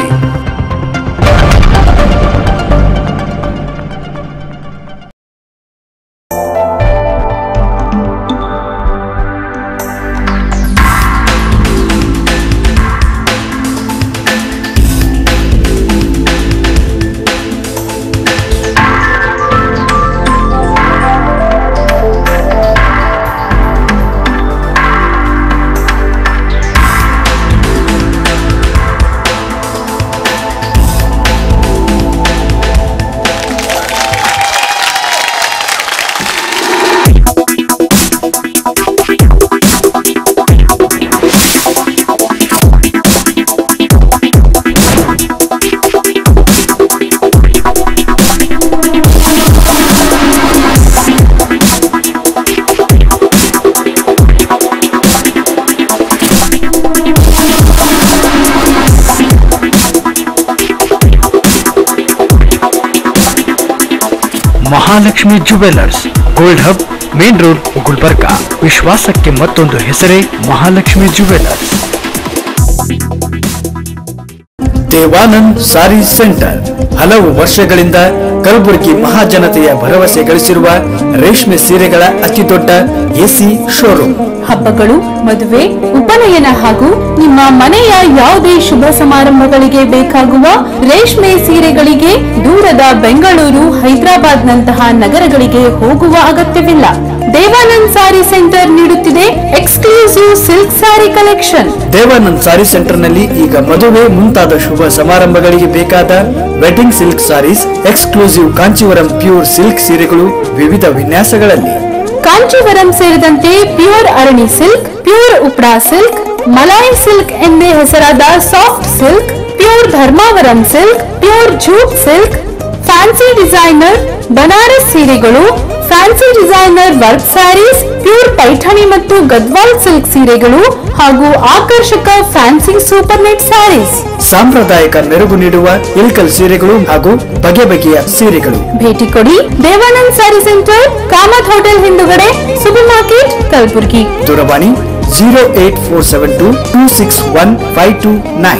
Mahalakshmi jewellers gold hub main road Gulbarga ವಿಶ್ವಾಸಕ್ಕೆ ಮತ್ತೊಂದು ಹೆಸರೇ ಮಹಾಲಕ್ಷ್ಮಿ ಜುವೆಲ್ಲರ್ಸ್ ದೇವಾನಂದ್ ಸಾರಿ ಸೆಂಟರ್ ಹಲವು ವರ್ಷಗಳಿಂದ ಕಲಬುರಗಿ ಮಹಾಜನತೆಯ ಭರವಸೆ ಗಳಿಸಿರುವ ರೇಷ್ಮೆ ಸೀರೆಗಳ ಅತಿದೊಡ್ಡ ಎಸಿ ಶೋರೂಮ್ ಹಬ್ಬಗಳು ಮದುವೆ ಉಪನಯನ ಹಾಗೂ ನಿಮ್ಮ ಮನೆಯ ಯಾವುದೇ ಶುಭ ಸಮಾರಂಭಗಳಿಗೆ ಬೇಕಾಗುವ ರೇಷ್ಮೆ ಸೀರೆಗಳಿಗೆ ದೂರದ ಬೆಂಗಳೂರು ಹೈದರಾಬಾದ್ ನಂತಹ ನಗರಗಳಿಗೆ ಹೋಗುವ ಅಗತ್ಯವಿಲ್ಲ ದೇವಾನಂದ್ ಸಾರಿ ಸೆಂಟರ್ ನೀಡುತ್ತಿದೆ ಎಕ್ಸ್ಕ್ಲೂಸಿವ್ ಸಿಲ್ಕ್ ಸಾರಿ ಕಲೆಕ್ಷನ್ ದೇವಾನಂದ್ ಸಾರಿ ಸೆಂಟರ್ ನಲ್ಲಿ ಈಗ ಮದುವೆ ಮುಂತಾದ ಶುಭ ಸಮಾರಂಭಗಳಿಗೆ ಬೇಕಾದ wedding silk saris exclusive Kanchivaram pure silk ಸೀರೆಗಳು ವಿವಿಧ ವಿನ್ಯಾಸಗಳಲ್ಲಿ ಕಾಂಚೀವರಂ ಸೇರಿದಂತೆ ಪ್ಯೂರ್ ಅರಣಿ ಸಿಲ್ಕ್ ಪ್ಯೂರ್ ಉಪ್ರಾ ಸಿಲ್ಕ್ ಮಲಾಯಿ ಸಿಲ್ಕ್ ಎಂದೇ ಹೆಸರಾದ soft silk pure Dharmavaram silk pure jute silk fancy designer Banaras ಸೀರೆಗಳು fancy designer work saris pure Paithani ಮತ್ತು ಗದ್ವಾಲ್ ಸಿಲ್ಕ್ ಸೀರೆಗಳು ಹಾಗೂ ಆಕರ್ಷಕ ಫ್ಯಾನ್ಸಿ ಸೂಪರ್ ನೆಟ್ ಸ್ಯಾರೀಸ್ ಸಾಂಪ್ರದಾಯಿಕ ಮೆರುಗು ನೀಡುವ ಇಲ್ಕಲ್ ಸೀರೆಗಳು ಹಾಗೂ ಬಗೆ ಬಗೆಯ ಸೀರೆಗಳು ಭೇಟಿ ಕೊಡಿ ದೇವಾನಂದ್ ಸ್ಯಾರಿ ಸೆಂಟರ್ ಕಾಮತ್ ಹೋಟೆಲ್ ಹಿಂದುಗಡೆ ಸೂಪರ್ ಮಾರ್ಕೆಟ್ ಕಲಬುರಗಿ ದೂರವಾಣಿ zero eight four seven two two six one five two nine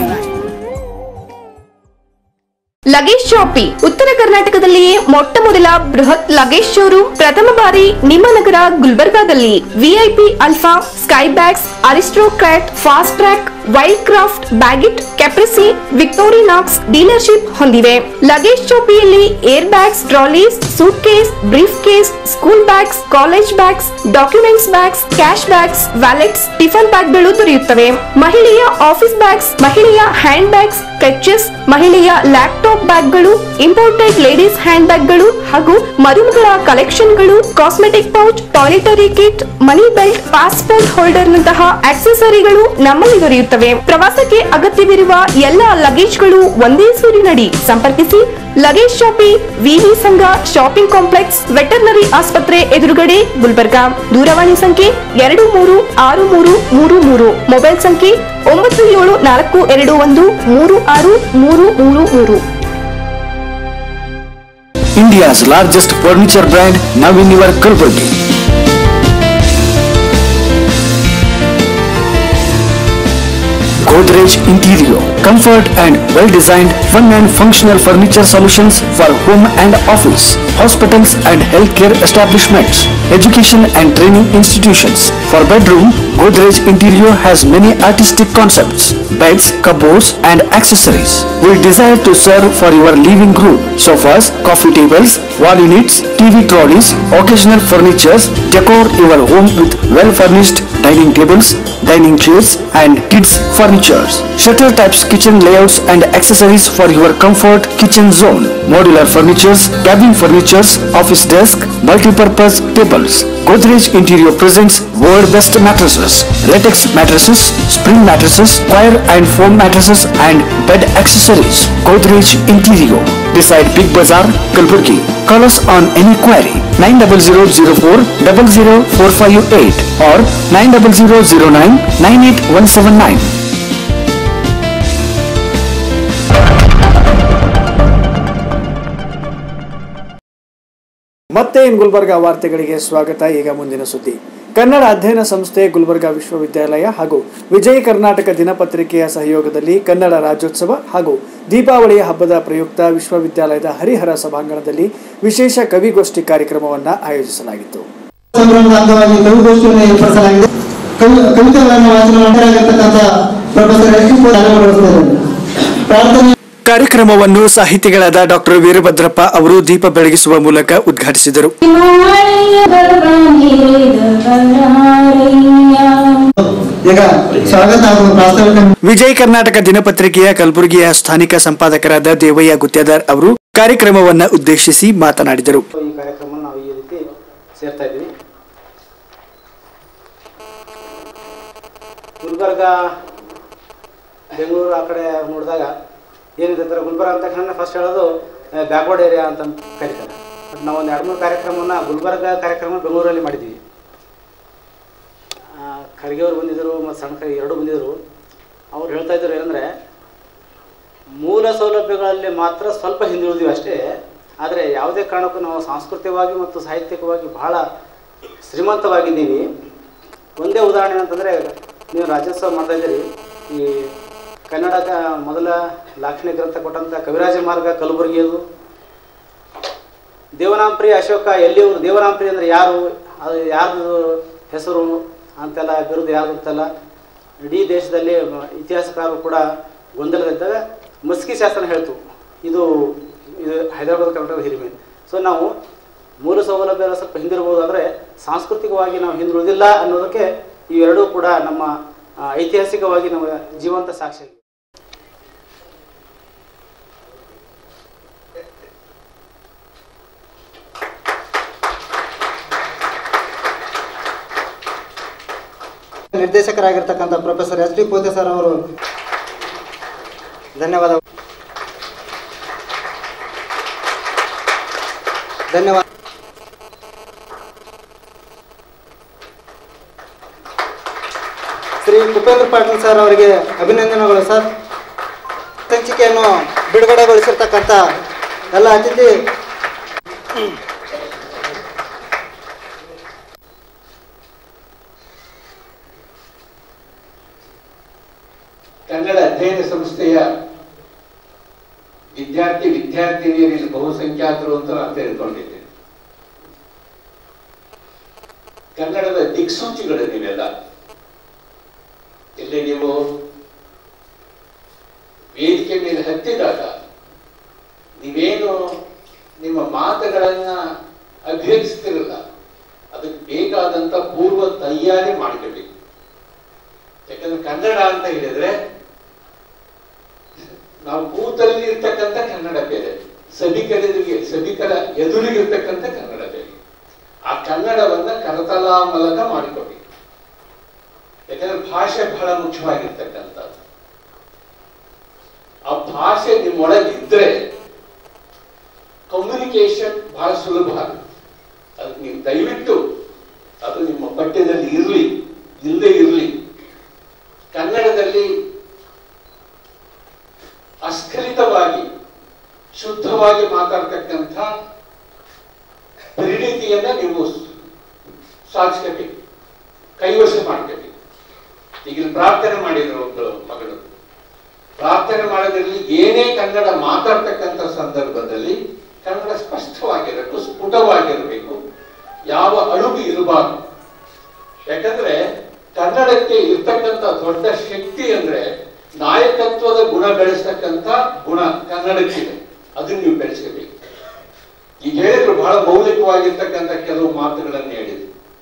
luggage shoppe ಉತ್ತರ ಕರ್ನಾಟಕದಲ್ಲಿಯೇ ಮೊಟ್ಟ ಮೊದಲ ಬೃಹತ್ ಲಗೇಜ್ ಶೋರೂಮ್ ಪ್ರಥಮ ಬಾರಿ ನಿಮ್ಮ ನಗರ ಗುಲ್ಬರ್ಗಾದಲ್ಲಿ VIP Alfa Skybags Aristocrat Fastrack Wildcraft Baggit Caprese Victorinox dealership ಹೊಂದಿವೆ ಲಗೇಜ್ ಶಾಪಿಯಲ್ಲಿ air bags trolleys suitcase briefcase school bags college bags documents bags cash bags wallets tiffin ಬ್ಯಾಗ್ಗಳು ದೊರೆಯುತ್ತವೆ ಮಹಿಳೆಯ office bags ಮಹಿಳೆಯ handbags clutches ಮಹಿಳೆಯ laptop ಬ್ಯಾಗ್ಗಳು imported ladies hand ಬ್ಯಾಗ್ಗಳು ಹಾಗೂ ಮರುಮಗಳ ಕಲೆಕ್ಷನ್ಗಳು cosmetic pouch toiletry kit money belt passport holder ನಂತಹ ಆಕ್ಸೆಸರಿಗಳು ನಮ್ಮಲ್ಲಿ ದೊರೆಯುತ್ತವೆ ಪ್ರವಾಸಕ್ಕೆ ಅಗತ್ಯವಿರುವ ಎಲ್ಲ ಲಗೇಜ್ಗಳು ಒಂದೇ ಸೂರಿನಡಿ ಸಂಪರ್ಕಿಸಿ ಲಗೇಜ್ ಶಾಪಿ ವಿವಿ ಸಂಘ ಶಾಪಿಂಗ್ ಕಾಂಪ್ಲೆಕ್ಸ್ ವೆಟರ್ನರಿ ಆಸ್ಪತ್ರೆ ಎದುರುಗಡೆ ಗುಲ್ಬರ್ಗಾ ದೂರವಾಣಿ ಸಂಖ್ಯೆ ಎರಡು ಮೂರು ಆರು ಮೂರು ಮೂರು ಮೂರು ಮೊಬೈಲ್ ಸಂಖ್ಯೆ ಒಂಬತ್ತು ಏಳು ನಾಲ್ಕು ಎರಡು ಒಂದು ಮೂರು ಆರು ಮೂರು ಮೂರು ಮೂರು India's largest furniture brand now in your Kalaburgi Godrej Interior. Comfort and well-designed fun and functional furniture solutions for home and office, hospitals and healthcare establishments, education and training institutions. For bedroom, Godrej Interior has many artistic concepts, beds, cupboards and accessories. We desire to serve for your living room, sofas, coffee tables, wall units, TV trolleys, occasional furnitures, decor your home with well-furnished dining tables, dining chairs and kids furnitures. Shutter types kitchen layouts and accessories for your comfort kitchen zone. Modular furnitures, cabin furnitures, office desk, multi-purpose tables. Godrej Interior presents world best mattresses, latex mattresses, spring mattresses, wire and foam mattresses and bed accessories. Godrej Interior. Beside Big Bazaar, Kalburgi. Call us on any query 90004 00458 or 90009 98179. ಮತ್ತೆ ಇನ್ ಗುಲ್ಬರ್ಗ ವಾರ್ತೆಗಳಿಗೆ ಸ್ವಾಗತ ಈಗ ಮುಂದಿನ ಸುದ್ದಿ ಕನ್ನಡ ಅಧ್ಯಯನ ಸಂಸ್ಥೆ ಗುಲ್ಬರ್ಗಾ ವಿಶ್ವವಿದ್ಯಾಲಯ ಹಾಗೂ ವಿಜಯ ಕರ್ನಾಟಕ ದಿನಪತ್ರಿಕೆಯ ಸಹಯೋಗದಲ್ಲಿ ಕನ್ನಡ ರಾಜ್ಯೋತ್ಸವ ಹಾಗೂ ದೀಪಾವಳಿಯ ಹಬ್ಬದ ಪ್ರಯುಕ್ತ ವಿಶ್ವವಿದ್ಯಾಲಯದ ಹರಿಹರ ಸಭಾಂಗಣದಲ್ಲಿ ವಿಶೇಷ ಕವಿಗೋಷ್ಠಿ ಕಾರ್ಯಕ್ರಮವನ್ನು ಆಯೋಜಿಸಲಾಗಿತ್ತು ಸಂಭ್ರಮದ ಅಂಗವಾಗಿ ಕವಿಗೋಷ್ಠಿಯನ್ನು ಏರ್ಪಡಿಸಲಾಗಿದೆ ಕವಿ ಕವಿತೆಗಳನ್ನು ವಾಚನ ಮಾಡಲಾಗಿರ್ತಕ್ಕಂಥ ಪ್ರೊಫೆಸರ್ ಎಸ್ ಟಿ ಪ್ರಾರಂಭಗೊಳಿಸಿದ್ದಾರೆ ಪ್ರಾರ್ಥನೆ ಕಾರ್ಯಕ್ರಮವನ್ನು ಸಾಹಿತಿಗಳಾದ ಡಾಕ್ಟರ್ ವೀರಭದ್ರಪ್ಪ ಅವರು ದೀಪ ಬೆಳಗಿಸುವ ಮೂಲಕ ಉದ್ಘಾಟಿಸಿದರು ಈಗ ಸ್ವಾಗತ ಹಾಗೂ ಪ್ರಾಸ್ತಾವಿಕ ವಿಜಯ ಕರ್ನಾಟಕ ದಿನಪತ್ರಿಕೆಯ ಕಲಬುರಗಿಯ ಸ್ಥಾನಿಕ ಸಂಪಾದಕರಾದ ದೇವಯ್ಯ ಗುತ್ತೇದಾರ್ ಅವರು ಕಾರ್ಯಕ್ರಮವನ್ನ ಉದ್ದೇಶಿಸಿ ಮಾತನಾಡಿದರು ಈ ಕಾರ್ಯಕ್ರಮ ನಾವು ಈ ರೀತಿ ಸೇರ್ತಾ ಇದ್ದೀವಿ ಗುಲ್ಬರ್ಗ ಬೆಂಗಳೂರು ಆ ಕಡೆ ನೋಡಿದಾಗ ಏನಿದೆ ಅಂದ್ರೆ ಗುಲ್ಬರ್ಗ ಅಂತ ತಕ್ಷಣ ಫಸ್ಟ್ ಹೇಳೋದು ಬ್ಯಾಕ್ವರ್ಡ್ ಏರಿಯಾ ಅಂತ ಕರೀತಾರೆ ಬಟ್ ನಾವು ಒಂದು ಎರಡು ಮೂರು ಕಾರ್ಯಕ್ರಮವನ್ನು ಗುಲ್ಬರ್ಗ ಕಾರ್ಯಕ್ರಮ ಬೆಂಗಳೂರಲ್ಲಿ ಮಾಡಿದ್ದೀವಿ ಆ, ಖರ್ಗೆ ಅವ್ರು ಬಂದಿದ್ದರು ಮತ್ತು ಸಣ್ಣ ಖರ್ಗೆ ಎರಡೂ ಬಂದಿದ್ದರು ಅವ್ರು ಹೇಳ್ತಾ ಇದ್ರು ಏನಂದರೆ ಮೂಲ ಸೌಲಭ್ಯಗಳಲ್ಲಿ ಮಾತ್ರ ಸ್ವಲ್ಪ ಹಿಂದುಳಿದೀವಿ ಅಷ್ಟೇ ಆದರೆ ಯಾವುದೇ ಕಾರಣಕ್ಕೂ ನಾವು ಸಾಂಸ್ಕೃತಿಕವಾಗಿ ಮತ್ತು ಸಾಹಿತ್ಯಿಕವಾಗಿ ಬಹಳ ಶ್ರೀಮಂತವಾಗಿದ್ದೀವಿ ಒಂದೇ ಉದಾಹರಣೆ ಅಂತಂದರೆ ನೀವು ರಾಜ್ಯೋತ್ಸವ ಮಾಡ್ತಾ ಇದ್ದೀರಿ ಈ ಕನ್ನಡದ ಮೊದಲ ಲಾಕ್ಷಣಿಕ ಗ್ರಂಥ ಕೊಟ್ಟಂಥ ಕವಿರಾಜ ಮಾರ್ಗ ಕಲಬುರಗಿಯದು ದೇವನಾಂಪ್ರಿ ಅಶೋಕ ಎಲ್ಲಿಯವರು ದೇವನಾಂಪ್ರಿ ಅಂದರೆ ಯಾರು ಅದು ಯಾರ್ದು ಹೆಸರು ಅಂತೆಲ್ಲ ಬಿರುದು ಯಾರು ಅಂತೆಲ್ಲ ಇಡೀ ದೇಶದಲ್ಲಿ ಮ- ಇತಿಹಾಸಕಾರರು ಕೂಡ ಗೊಂದಲದಿದ್ದಾಗ ಮಸ್ಕಿ ಶಾಸನ ಹೇಳ್ತು ಇದು ಇದು ಹೈದರಾಬಾದ್ ಕರ್ನಾಟಕದ ಹಿರಿಮೆ ಸೊ ನಾವು ಮೂಲ ಸೌಲಭ್ಯ ಸ್ವಲ್ಪ ಹಿಂದಿರ್ಬೋದು ಆದರೆ ಸಾಂಸ್ಕೃತಿಕವಾಗಿ ನಾವು ಹಿಂದುಳಿದಿಲ್ಲ ಅನ್ನೋದಕ್ಕೆ ಇವೆರಡೂ ಕೂಡ ನಮ್ಮ ಆ, ಐತಿಹಾಸಿಕವಾಗಿ ನಮ್ಮ ಜೀವಂತ ಸಾಕ್ಷಿ ನಿರ್ದೇಶಕರಾಗಿರ್ತಕ್ಕಂಥ professor S D Pote sir ಅವರು ಧನ್ಯವಾದ ಧನ್ಯವಾದ ಶ್ರೀ ಉಪೇಂದ್ರ ಪಾಟೀಲ್ ಸರ್ ಅವರಿಗೆ ಅಭಿನಂದನೆಗಳು ಸರ್ ಸಂಚಿಕೆಯನ್ನು ಬಿಡುಗಡೆಗೊಳಿಸಿರ್ತಕ್ಕಂಥ ಎಲ್ಲ ಅತಿಥಿ ಕನ್ನಡ ಅಧ್ಯಯನ ಸಂಸ್ಥೆಯ ವಿದ್ಯಾರ್ಥಿ ವಿದ್ಯಾರ್ಥಿನಿಯರಲ್ಲಿ ಬಹುಸಂಖ್ಯಾತರು ಅಂತ ನಾನು ತಿಳ್ಕೊಂಡಿದ್ದೇನೆ ಕನ್ನಡದ ದಿಕ್ಸೂಚಿಗಳು ನೀವೆಲ್ಲ ಇಲ್ಲಿ ನೀವು ವೇದಿಕೆ ಮೇಲೆ ಹತ್ತಿದಾಗ ನೀವೇನು ನಿಮ್ಮ ಮಾತುಗಳನ್ನ ಅಭ್ಯರ್ಥಿಸ್ತಿರಲ್ಲ ಅದಕ್ಕೆ ಬೇಕಾದಂತ ಪೂರ್ವ ತಯಾರಿ ಮಾಡ್ಕೋಬೇಕು ಯಾಕಂದ್ರೆ ಕನ್ನಡ ಅಂತ ಹೇಳಿದ್ರೆ ನಾವು ಕೂತಲ್ಲಿ ಇರ್ತಕ್ಕಂಥ ಕನ್ನಡ ಬೇರೆ ಸಭಿಕರಿಗೆ ಸಭಿಕರ ಎದುರಿಗಿರ್ತಕ್ಕಂಥ ಕನ್ನಡ ಬೇರೆ ಆ ಕನ್ನಡವನ್ನ ಕರತಲ ಮೂಲಕ ಮಾಡಿಕೊಡಿ ಯಾಕಂದ್ರೆ ಭಾಷೆ ಬಹಳ ಮುಖ್ಯವಾಗಿರ್ತಕ್ಕಂಥದ್ದು ಆ ಭಾಷೆ ನಿಮ್ಮೊಳಗೆ ಇದ್ರೆ ಕಮ್ಯುನಿಕೇಶನ್ ಬಹಳ ಸುಲಭ ಆಗುತ್ತೆ ಅದಕ್ಕೆ ನೀವು ದಯವಿಟ್ಟು ಅದು ನಿಮ್ಮ ಪಠ್ಯದಲ್ಲಿ ಇರಲಿ ಇಲ್ಲದೆ ಇರಲಿ ಕನ್ನಡದಲ್ಲಿ ಅಸ್ಖಲಿತವಾಗಿ ಶುದ್ಧವಾಗಿ ಮಾತಾಡ್ತಕ್ಕಂಥ ಪರಿಣಿತಿಯನ್ನ ನೀವು ಸಾಧಿಸ್ಕೋಬೇಕು ಕೈವಶ ಮಾಡ್ಕೋಬೇಕು ಈಗ ಇಲ್ಲಿ ಪ್ರಾರ್ಥನೆ ಮಾಡಿದ್ರು ಒಬ್ರು ಮಗಳು ಪ್ರಾರ್ಥನೆ ಮಾಡೋದ್ರಲ್ಲಿ ಏನೇ ಕನ್ನಡ ಮಾತಾಡ್ತಕ್ಕಂಥ ಸಂದರ್ಭದಲ್ಲಿ ಕನ್ನಡ ಸ್ಪಷ್ಟವಾಗಿರಬೇಕು ಸ್ಫುಟವಾಗಿರಬೇಕು ಯಾವ ಅಳುಗು ಇರಬಾರ್ದು ಯಾಕಂದ್ರೆ ಕನ್ನಡಕ್ಕೆ ಇರ್ತಕ್ಕಂಥ ದೊಡ್ಡ ಶಕ್ತಿ ಅಂದ್ರೆ ನಾಯಕತ್ವದ ಗುಣ ಬೆಳೆಸ್ತಕ್ಕಂಥ ಗುಣ ಕನ್ನಡಕ್ಕಿದೆ ಅದನ್ನ ನೀವು ಬೆಳೆಸಬೇಕು ಈಗ ಹೇಳಿದ್ರು ಬಹಳ ಮೌಲಿಕವಾಗಿರ್ತಕ್ಕಂಥ ಕೆಲವು ಮಾತುಗಳನ್ನು ಹೇಳಿದ್ರು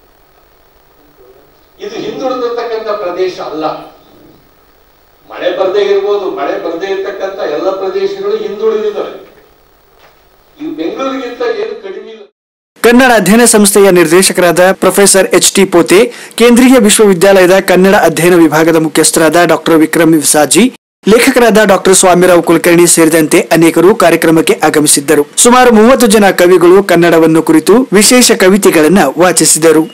ಇದು ಹಿಂದುಳಿದಿರ್ತಕ್ಕಂಥ ಪ್ರದೇಶ ಅಲ್ಲ ಮಳೆ ಬರ್ದೇ ಇರ್ಬೋದು ಮಳೆ ಬರ್ದೇ ಇರ್ತಕ್ಕಂಥ ಎಲ್ಲ ಪ್ರದೇಶಗಳು ಹಿಂದುಳಿದಿದ್ದಾವೆ ಈ ಬೆಂಗಳೂರಿಗಿಂತ ಏನು ಕಡಿಮೆ ಇಲ್ಲ ಕನ್ನಡ ಅಧ್ಯಯನ ಸಂಸ್ಥೆಯ ನಿರ್ದೇಶಕರಾದ ಪ್ರೊಫೆಸರ್ ಎಚ್ ಟಿ ಪೋತೆ ಕೇಂದ್ರೀಯ ವಿಶ್ವವಿದ್ಯಾಲಯದ ಕನ್ನಡ ಅಧ್ಯಯನ ವಿಭಾಗದ ಮುಖ್ಯಸ್ಥರಾದ ಡಾಕ್ಟರ್ ವಿಕ್ರಮ್ ವಿಸಾಜಿ ಲೇಖಕರಾದ ಡಾಕ್ಟರ್ ಸ್ವಾಮಿರಾವ್ ಕುಲಕರ್ಣಿ ಸೇರಿದಂತೆ ಅನೇಕರು ಕಾರ್ಯಕ್ರಮಕ್ಕೆ ಆಗಮಿಸಿದ್ದರು ಸುಮಾರು ಮೂವತ್ತು ಜನ ಕವಿಗಳು ಕನ್ನಡವನ್ನು ಕುರಿತು ವಿಶೇಷ ಕವಿತೆಗಳನ್ನು ವಾಚಿಸಿದರು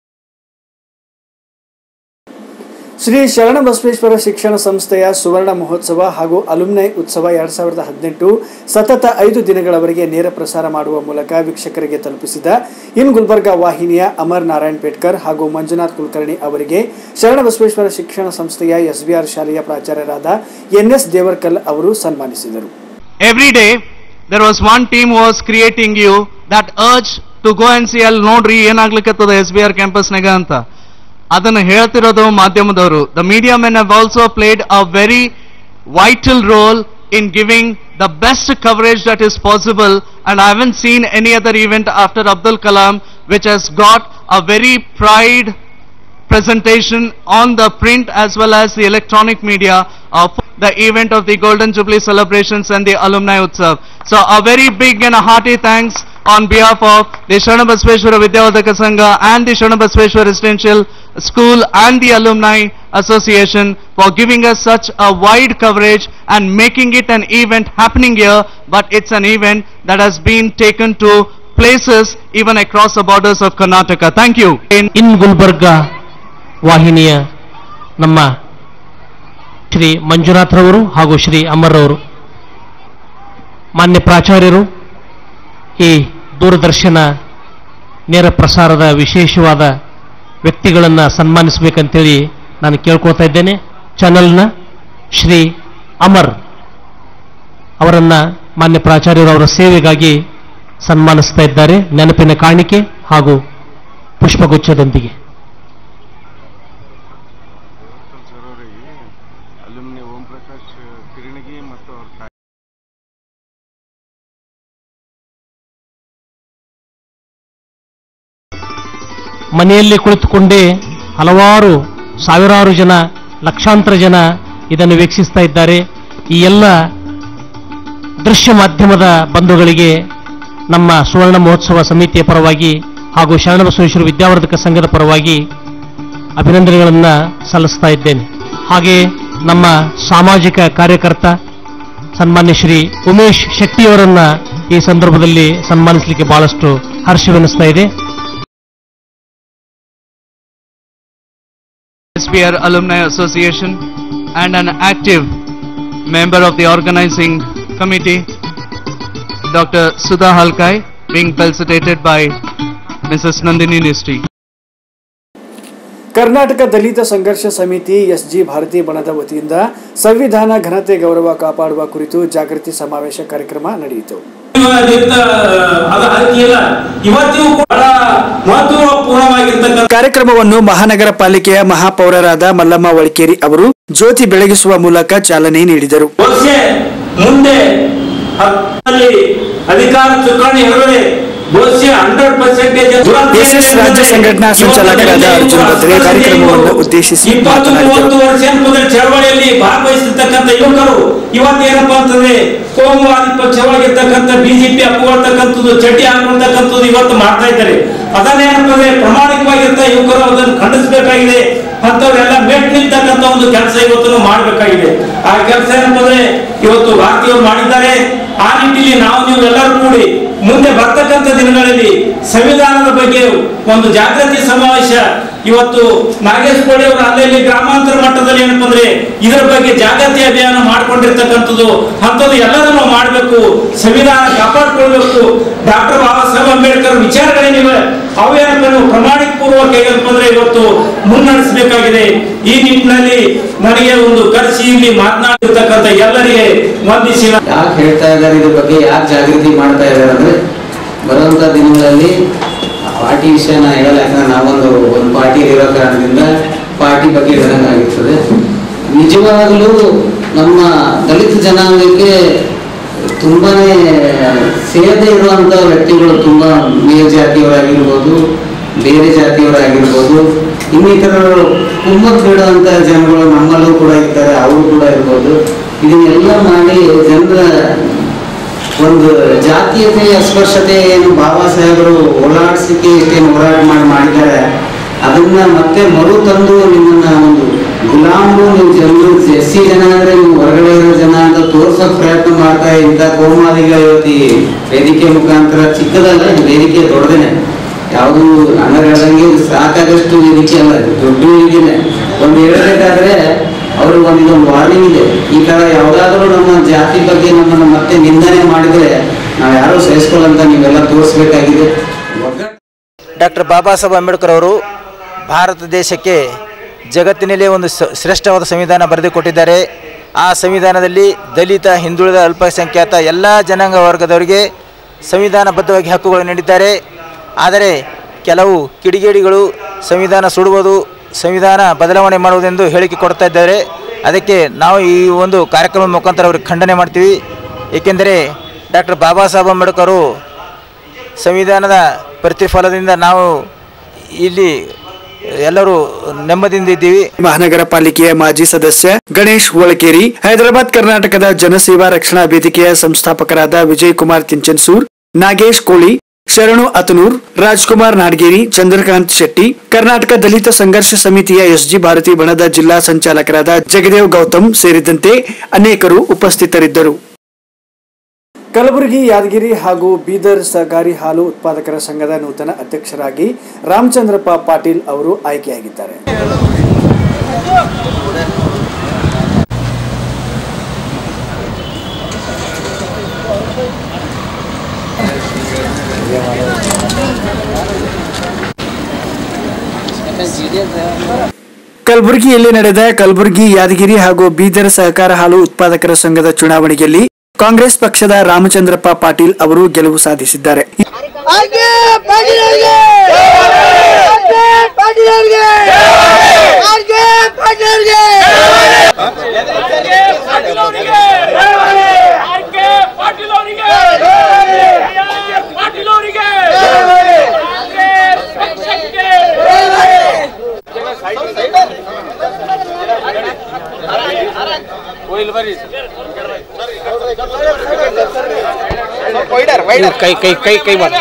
ಶ್ರೀ ಶರಣ ಬಸವೇಶ್ವರ ಶಿಕ್ಷಣ ಸಂಸ್ಥೆಯ ಸುವರ್ಣ ಮಹೋತ್ಸವ ಹಾಗೂ ಅಲುಮ್ನೈ ಉತ್ಸವ ಎರಡ್ ಸಾವಿರದ ಹದಿನೆಂಟು ಸತತ ಐದು ದಿನಗಳವರೆಗೆ ನೇರ ಪ್ರಸಾರ ಮಾಡುವ ಮೂಲಕ ವೀಕ್ಷಕರಿಗೆ ತಲುಪಿಸಿದ ಇನ್ ಗುಲ್ಬರ್ಗಾ ವಾಹಿನಿಯ ಅಮರ್ ನಾರಾಯಣ್ ಪೇಟ್ಕರ್ ಹಾಗೂ ಮಂಜುನಾಥ್ ಕುಲಕರ್ಣಿ ಅವರಿಗೆ ಶರಣ ಬಸವೇಶ್ವರ ಶಿಕ್ಷಣ ಸಂಸ್ಥೆಯ ಎಸ್ಬಿಆರ್ ಶಾಲೆಯ ಪ್ರಾಚಾರ್ಯರಾದ ಎನ್ಎಸ್ ದೇವರ್ಕಲ್ ಅವರು ಸನ್ಮಾನಿಸಿದರು every day there was one team who was creating you that urge to go and see ಅಲ್ಲಿ ನೋಡ್ರಿ ಏನಾಗ್ಲಿಕ್ಕತ್ತದ ಎಸ್ ಬಿ ಆರ್ ಕ್ಯಾಂಪಸ್ನಾಗ ಅಂತ ಅದನ್ನು ಹೇಳ್ತಿರೋದು ಮಾಧ್ಯಮದವರು the media men have also played a very vital role in giving the best coverage that is possible and I haven't seen any other event after Abdul Kalam which has got a very pride presentation on the print as well as the electronic media of the event of the Golden Jubilee celebrations and the Alumni Utsav. So a very big and a hearty thanks on behalf of the Shanabasweshwara Vidyavadaka Sangha and the Shanabasweshwara Residential School and the Alumni Association for giving us such a wide coverage and making it an event happening here, but it's an event that has been taken to places even across the borders of Karnataka. Thank you. In in Gulbarga ವಾಹಿನಿಯ ನಮ್ಮ ಶ್ರೀ ಮಂಜುನಾಥ್ರವರು ಹಾಗೂ ಶ್ರೀ ಅಮರ್ರವರು ಮಾನ್ಯ ಪ್ರಾಚಾರ್ಯರು ಈ ದೂರದರ್ಶನ ನೇರ ಪ್ರಸಾರದ ವಿಶೇಷವಾದ ವ್ಯಕ್ತಿಗಳನ್ನು ಸನ್ಮಾನಿಸಬೇಕಂತೇಳಿ ನಾನು ಕೇಳ್ಕೊಳ್ತಾ ಇದ್ದೇನೆ ಚಾನಲ್ನ ಶ್ರೀ ಅಮರ್ ಅವರನ್ನ ಮಾನ್ಯ ಪ್ರಾಚಾರ್ಯರು ಅವರ ಸೇವೆಗಾಗಿ ಸನ್ಮಾನಿಸ್ತಾ ಇದ್ದಾರೆ ನೆನಪಿನ ಕಾಣಿಕೆ ಹಾಗೂ ಪುಷ್ಪಗುಚ್ಛದೊಂದಿಗೆ ಮನೆಯಲ್ಲಿ ಕುಳಿತುಕೊಂಡೇ ಹಲವಾರು ಸಾವಿರಾರು ಜನ ಲಕ್ಷಾಂತರ ಜನ ಇದನ್ನು ವೀಕ್ಷಿಸ್ತಾ ಇದ್ದಾರೆ ಈ ಎಲ್ಲ ದೃಶ್ಯ ಮಾಧ್ಯಮದ ಬಂಧುಗಳಿಗೆ ನಮ್ಮ ಸುವರ್ಣ ಮಹೋತ್ಸವ ಸಮಿತಿಯ ಪರವಾಗಿ ಹಾಗೂ ಶರಣಬಸವೇಶ್ವರ ವಿದ್ಯಾವರ್ಧಕ ಸಂಘದ ಪರವಾಗಿ ಅಭಿನಂದನೆಗಳನ್ನು ಸಲ್ಲಿಸ್ತಾ ಇದ್ದೇನೆ ಹಾಗೆ ನಮ್ಮ ಸಾಮಾಜಿಕ ಕಾರ್ಯಕರ್ತ ಸನ್ಮಾನ್ಯ ಶ್ರೀ ಉಮೇಶ್ ಶೆಟ್ಟಿಯವರನ್ನ ಈ ಸಂದರ್ಭದಲ್ಲಿ ಸನ್ಮಾನಿಸಲಿಕ್ಕೆ ಬಹಳಷ್ಟು ಹರ್ಷವೆನಿಸ್ತಾ ಇದೆ SBR Alumni Association and an active member of the organizing committee, Dr. Sudha Halkai, being felicitated by Mrs. Nandini Nistri. Karnataka ದಲಿತ ಸಂಘರ್ಷ ಸಮಿತಿ ಎಸ್ಜಿ ಭಾರತಿ ಬಣದ ವತಿಯಿಂದ ಸಂವಿಧಾನ ಘನತೆ ಗೌರವ ಕಾಪಾಡುವ ಕುರಿತು ಜಾಗೃತಿ ಸಮಾವೇಶ ಕಾರ್ಯಕ್ರಮ ನಡೆಯಿತು ಇವತ್ತಿಗೂ ಕೂಡ ಮಹತ್ವಪೂರ್ಣವಾಗಿರ್ತಕ್ಕಂಥ ಕಾರ್ಯಕ್ರಮವನ್ನು ಮಹಾನಗರ ಪಾಲಿಕೆಯ ಮಹಾಪೌರರಾದ ಮಲ್ಲಮ್ಮ ವಳಿಕೇರಿ ಅವರು ಜ್ಯೋತಿ ಬೆಳಗಿಸುವ ಮೂಲಕ ಚಾಲನೆ ನೀಡಿದರು ವರ್ಷ ಮುಂದೆ ಅಲ್ಲಿ ಅಧಿಕಾರ ಚುಕ್ಕಾಣಿ ಹಿಡಿದ್ರೆ ಬಹುಶಃ ಹಂಡ್ರೆಡ್ ಪರ್ಸೆಂಟೇಜ್ ಎಸ್ಎಸ್ ರಾಜ್ಯ ಸಂಘಟನಾ ಸಂಚಾಲಕರಾದ ಅರ್ಜುನ್ ಭದ್ರೆ ಕಾರ್ಯಕ್ರಮವನ್ನು ಉದ್ದೇಶಿಸಿ ಇಪ್ಪತ್ತು ಮಾತನಾಡಿದರು ಮೂವತ್ತು ವರ್ಷ ಅನ್ಕೊಂಡ್ರೆ ಚಳವಳಿಯಲ್ಲಿ ಭಾಗವಹಿಸಿರ್ತಕ್ಕಂಥ ಯುವಕರು ಇವತ್ತೇನಪ್ಪಾ ಅಂತಂದ್ರೆ ಕೋಮುವಾದಿ ಪಕ್ಷವಾಗಿರ್ತಕ್ಕಂಥ ಬಿಜೆಪಿ ಅಪ್ಪಗೊಳ್ತಕ್ಕಂಥದ್ದು ಚಡ್ಡಿ ಹಾಕೊಳ್ತಕ್ಕಂಥದ್ದು ಇವತ್ತು ಮಾಡ್ತಾ ಇದ್ದಾರೆ ಅದನ್ನೇನಪ್ಪ ಅಂದ್ರೆ ಪ್ರಾಮಾಣಿಕವಾಗಿರ್ತ ಯುವಕರು ಅದನ್ನು ಖಂಡಿಸಬೇಕಾಗಿದೆ ಮತ್ತವರೆಲ್ಲ ಮೆಟ್ ನಿಲ್ತಕ್ಕಂಥ ಒಂದು ಕೆಲಸ ಇವತ್ತು ಮಾಡಬೇಕಾಗಿದೆ ಆ ಕೆಲಸ ಏನಪ್ಪ ಅಂದ್ರೆ ಇವತ್ತು ಭಾರತೀಯರು ಮಾಡಿದ್ದಾರೆ ಆ ನಿಟ್ಟಿನಲ್ಲಿ ನಾವು ನೀವು ಎಲ್ಲರೂ ಕೂಡಿ ಮುಂದೆ ಬರ್ತಕ್ಕಂಥ ದಿನಗಳಲ್ಲಿ ಸಂವಿಧಾನದ ಬಗ್ಗೆ ಒಂದು ಜಾಗೃತಿ ಸಮಾವೇಶ ಇವತ್ತು ನಾಗೇಶ್ ಕೋಳಿ ಅವರು ಅಲ್ಲಲ್ಲಿ ಗ್ರಾಮಾಂತರ ಮಟ್ಟದಲ್ಲಿ ಏನಪ್ಪ ಅಂದ್ರೆ ಇದರ ಬಗ್ಗೆ ಜಾಗೃತಿ ಅಭಿಯಾನ ಮಾಡ್ಕೊಂಡಿರ್ತಕ್ಕಂಥದ್ದು ಅಂಥದ್ದು ಎಲ್ಲರೂ ನಾವು ಮಾಡಬೇಕು ಸಂವಿಧಾನ ಕಾಪಾಡ್ಕೊಳ್ಬೇಕು ಡಾಕ್ಟರ್ ಬಾಬಾ ಸಾಹೇಬ್ ಅಂಬೇಡ್ಕರ್ ವಿಚಾರಗಳೇನಿವೆ ಅವೇನಪ್ಪ ನೀವು ಪ್ರಾಮಾಣಿಕ ಪೂರ್ವಕ ಏನಪ್ಪ ಅಂದ್ರೆ ಇವತ್ತು ಮುನ್ನಡೆಸಬೇಕಾಗಿದೆ ಈ ನಿಟ್ಟಿನಲ್ಲಿ ನನಗೆ ಒಂದು ಕರೆಸಿ ಇಲ್ಲಿ ಮಾತನಾಡಿರ್ತಕ್ಕಂಥ ಎಲ್ಲರಿಗೆ ವಂದಿಸಿ ನಾನು ಯಾಕೆ ಹೇಳ್ತಾ ಇದ್ದಾರೆ ಇದ್ರ ಬಗ್ಗೆ ಯಾಕೆ ಜಾಗೃತಿ ಮಾಡ್ತಾ ಇದ್ದಾರೆ ಅಂದ್ರೆ ಬರುವಂತ ದಿನಗಳಲ್ಲಿ ಪಾರ್ಟಿ ವಿಷಯ ನಾ ಹೇಳಲ್ಲ ಯಾಕಂದ್ರೆ ನಾವೊಂದು ಒಂದು ಪಾರ್ಟಿ ಇರೋ ಕಾರಣದಿಂದ ಪಾರ್ಟಿ ಬಗ್ಗೆ ಹೇಳಂಗಾಗಿರ್ತದೆ ನಿಜವಾಗಲೂ ನಮ್ಮ ದಲಿತ ಜನಾಂಗಕ್ಕೆ ತುಂಬಾನೇ ಸೇರದೆ ಇರುವಂತ ವ್ಯಕ್ತಿಗಳು ತುಂಬಾ ಮೇಲ್ಜಾತಿಯವರಾಗಿರ್ಬೋದು ಬೇರೆ ಜಾತಿಯವರಾಗಿರ್ಬೋದು ಇನ್ನಿತರರು ಕುಮ್ಮಕ್ ಬಿಡುವಂತ ಜನಗಳು ನಮ್ಮಲ್ಲೂ ಕೂಡ ಇರ್ತಾರೆ ಅವರು ಕೂಡ ಇರ್ಬೋದು ಇದನ್ನೆಲ್ಲ ಮಾಡಿ ಜನರ ಒಂದು ಜಾತೀಯತೆಯ ಅಸ್ಪರ್ಶತೆ ಏನು ಬಾಬಾ ಸಾಹೇಬರು ಓಡಾಡಿಸಲಿಕ್ಕೆ ಇಷ್ಟೇನು ಹೋರಾಟ ಮಾಡಿ ಮಾಡಿದ್ದಾರೆ ಅದನ್ನ ಮತ್ತೆ ಮರು ತಂದು ನಿಮ್ಮನ್ನ ಒಂದು ಗುಲಾಮರು ನೀವು ಜನರು ಎಸ್ ಸಿ ಜನ ಅಂದ್ರೆ ನೀವು ಹೊರಗಡೆ ಇರೋ ಜನ ಅಂತ ತೋರ್ಸೋಕ್ ಪ್ರಯತ್ನ ಮಾಡ್ತಾ ಇಂಥ ಕೋಮಾದಿಗಳು ಇವತ್ತು ಈ ವೇದಿಕೆ ಮುಖಾಂತರ ಚಿಕ್ಕದಲ್ಲ ಇದು ವೇದಿಕೆ ದೊಡ್ಡದೇನೆ ಯಾವುದು ಅಣ್ಣ ಹೇಳ್ದಂಗೆ ಇದು ಸಾಕಾಗಷ್ಟು ವೇದಿಕೆ ಅಲ್ಲ ಇದು ದೊಡ್ಡ ವೇದಿಕೆನೆ ಒಂದು ಹೇಳ್ಬೇಕಾದ್ರೆ ಅವ್ರಿಗೆ ಒಂದು ಇದೊಂದು ವಾರ್ನಿಂಗ್ ಇದೆ ಈ ತರ ಯಾವ್ದಾದ್ರು ನಮ್ಮ ಜಾತಿ ಬಗ್ಗೆ ನಮ್ಮನ್ನು ಮತ್ತೆ ನಿಂದನೆ ಮಾಡಿದ್ರೆ ನಾವು ಯಾರು ಸಹಿಸ್ಕೊಳ್ಳಂತ ನೀವೆಲ್ಲ ತೋರಿಸ್ಬೇಕಾಗಿದೆ ಡಾಕ್ಟರ್ ಬಾಬಾ ಸಾಹೇಬ್ ಅಂಬೇಡ್ಕರ್ ಅವರು ಭಾರತ ದೇಶಕ್ಕೆ ಜಗತ್ತಿನಲ್ಲೇ ಒಂದು ಸ- ಶ್ರೇಷ್ಠವಾದ ಸಂವಿಧಾನ ಬರೆದುಕೊಟ್ಟಿದ್ದಾರೆ ಆ ಸಂವಿಧಾನದಲ್ಲಿ ದಲಿತ ಹಿಂದುಳಿದ ಅಲ್ಪಸಂಖ್ಯಾತ ಎಲ್ಲ ಜನಾಂಗ ವರ್ಗದವರಿಗೆ ಸಂವಿಧಾನಬದ್ಧವಾಗಿ ಹಕ್ಕುಗಳು ನೀಡಿದ್ದಾರೆ ಆದರೆ ಕೆಲವು ಕಿಡಿಗೇಡಿಗಳು ಸಂವಿಧಾನ ಸುಡುವುದು ಸಂವಿಧಾನ ಬದಲಾವಣೆ ಮಾಡುವುದೆಂದು ಹೇಳಿಕೆ ಕೊಡ್ತಾ ಇದ್ದಾರೆ ಅದಕ್ಕೆ ನಾವು ಈ ಒಂದು ಕಾರ್ಯಕ್ರಮದ ಮುಖಾಂತರ ಅವ್ರಿಗೆ ಖಂಡನೆ ಮಾಡ್ತೀವಿ ಏಕೆಂದರೆ ಡಾಕ್ಟರ್ ಬಾಬಾ ಸಾಹೇಬ್ ಅಂಬೇಡ್ಕರ್ ಅವರು ಸಂವಿಧಾನದ ಪ್ರತಿಫಲದಿಂದ ನಾವು ಇಲ್ಲಿ ಎಲ್ಲರೂ ನೆಮ್ಮದಿಯಿಂದ ಇದ್ದೀವಿ ಮಹಾನಗರ ಪಾಲಿಕೆಯ ಮಾಜಿ ಸದಸ್ಯ ಗಣೇಶ್ ಹೋಳಕೇರಿ ಹೈದರಾಬಾದ್ ಕರ್ನಾಟಕದ ಜನಸೇವಾ ರಕ್ಷಣಾ ವೇದಿಕೆಯ ಸಂಸ್ಥಾಪಕರಾದ ವಿಜಯ್ ಕುಮಾರ್ ತಿಂಚನ್ಸೂರ್ ನಾಗೇಶ್ ಕೋಳಿ ಶರಣು ಅತನೂರ್ ರಾಜ್ಕುಮಾರ್ ನಾಡ್ಗೇರಿ ಚಂದ್ರಕಾಂತ್ ಶೆಟ್ಟಿ ಕರ್ನಾಟಕ ದಲಿತ ಸಂಘರ್ಷ ಸಮಿತಿಯ ಎಸ್ಜಿ ಭಾರತಿ ಬಣದ ಜಿಲ್ಲಾ ಸಂಚಾಲಕರಾದ ಜಗದೇವ್ ಗೌತಮ್ ಸೇರಿದಂತೆ ಅನೇಕರು ಉಪಸ್ಥಿತರಿದ್ದರು ಕಲಬುರಗಿ ಯಾದಗಿರಿ ಹಾಗೂ ಬೀದರ್ ಸಹಕಾರಿ ಹಾಲು ಉತ್ಪಾದಕರ ಸಂಘದ ನೂತನ ಅಧ್ಯಕ್ಷರಾಗಿ ರಾಮಚಂದ್ರಪ್ಪ ಪಾಟೀಲ್ ಅವರು ಆಯ್ಕೆಯಾಗಿದ್ದಾರೆ ಕಲಬುರಗಿಯಲ್ಲಿ ನಡೆದ ಕಲಬುರಗಿ ಯಾದಗಿರಿ ಹಾಗೂ ಬೀದರ್ ಸಹಕಾರ ಹಾಲು ಉತ್ಪಾದಕರ ಸಂಘದ ಚುನಾವಣೆಯಲ್ಲಿ ಕಾಂಗ್ರೆಸ್ ಪಕ್ಷದ ರಾಮಚಂದ್ರಪ್ಪ ಪಾಟೀಲ್ ಅವರು ಗೆಲುವು ಸಾಧಿಸಿದ್ದಾರೆ ಕೈ ಕೈ ಕೈ ಕೈ ಮಾಡಿ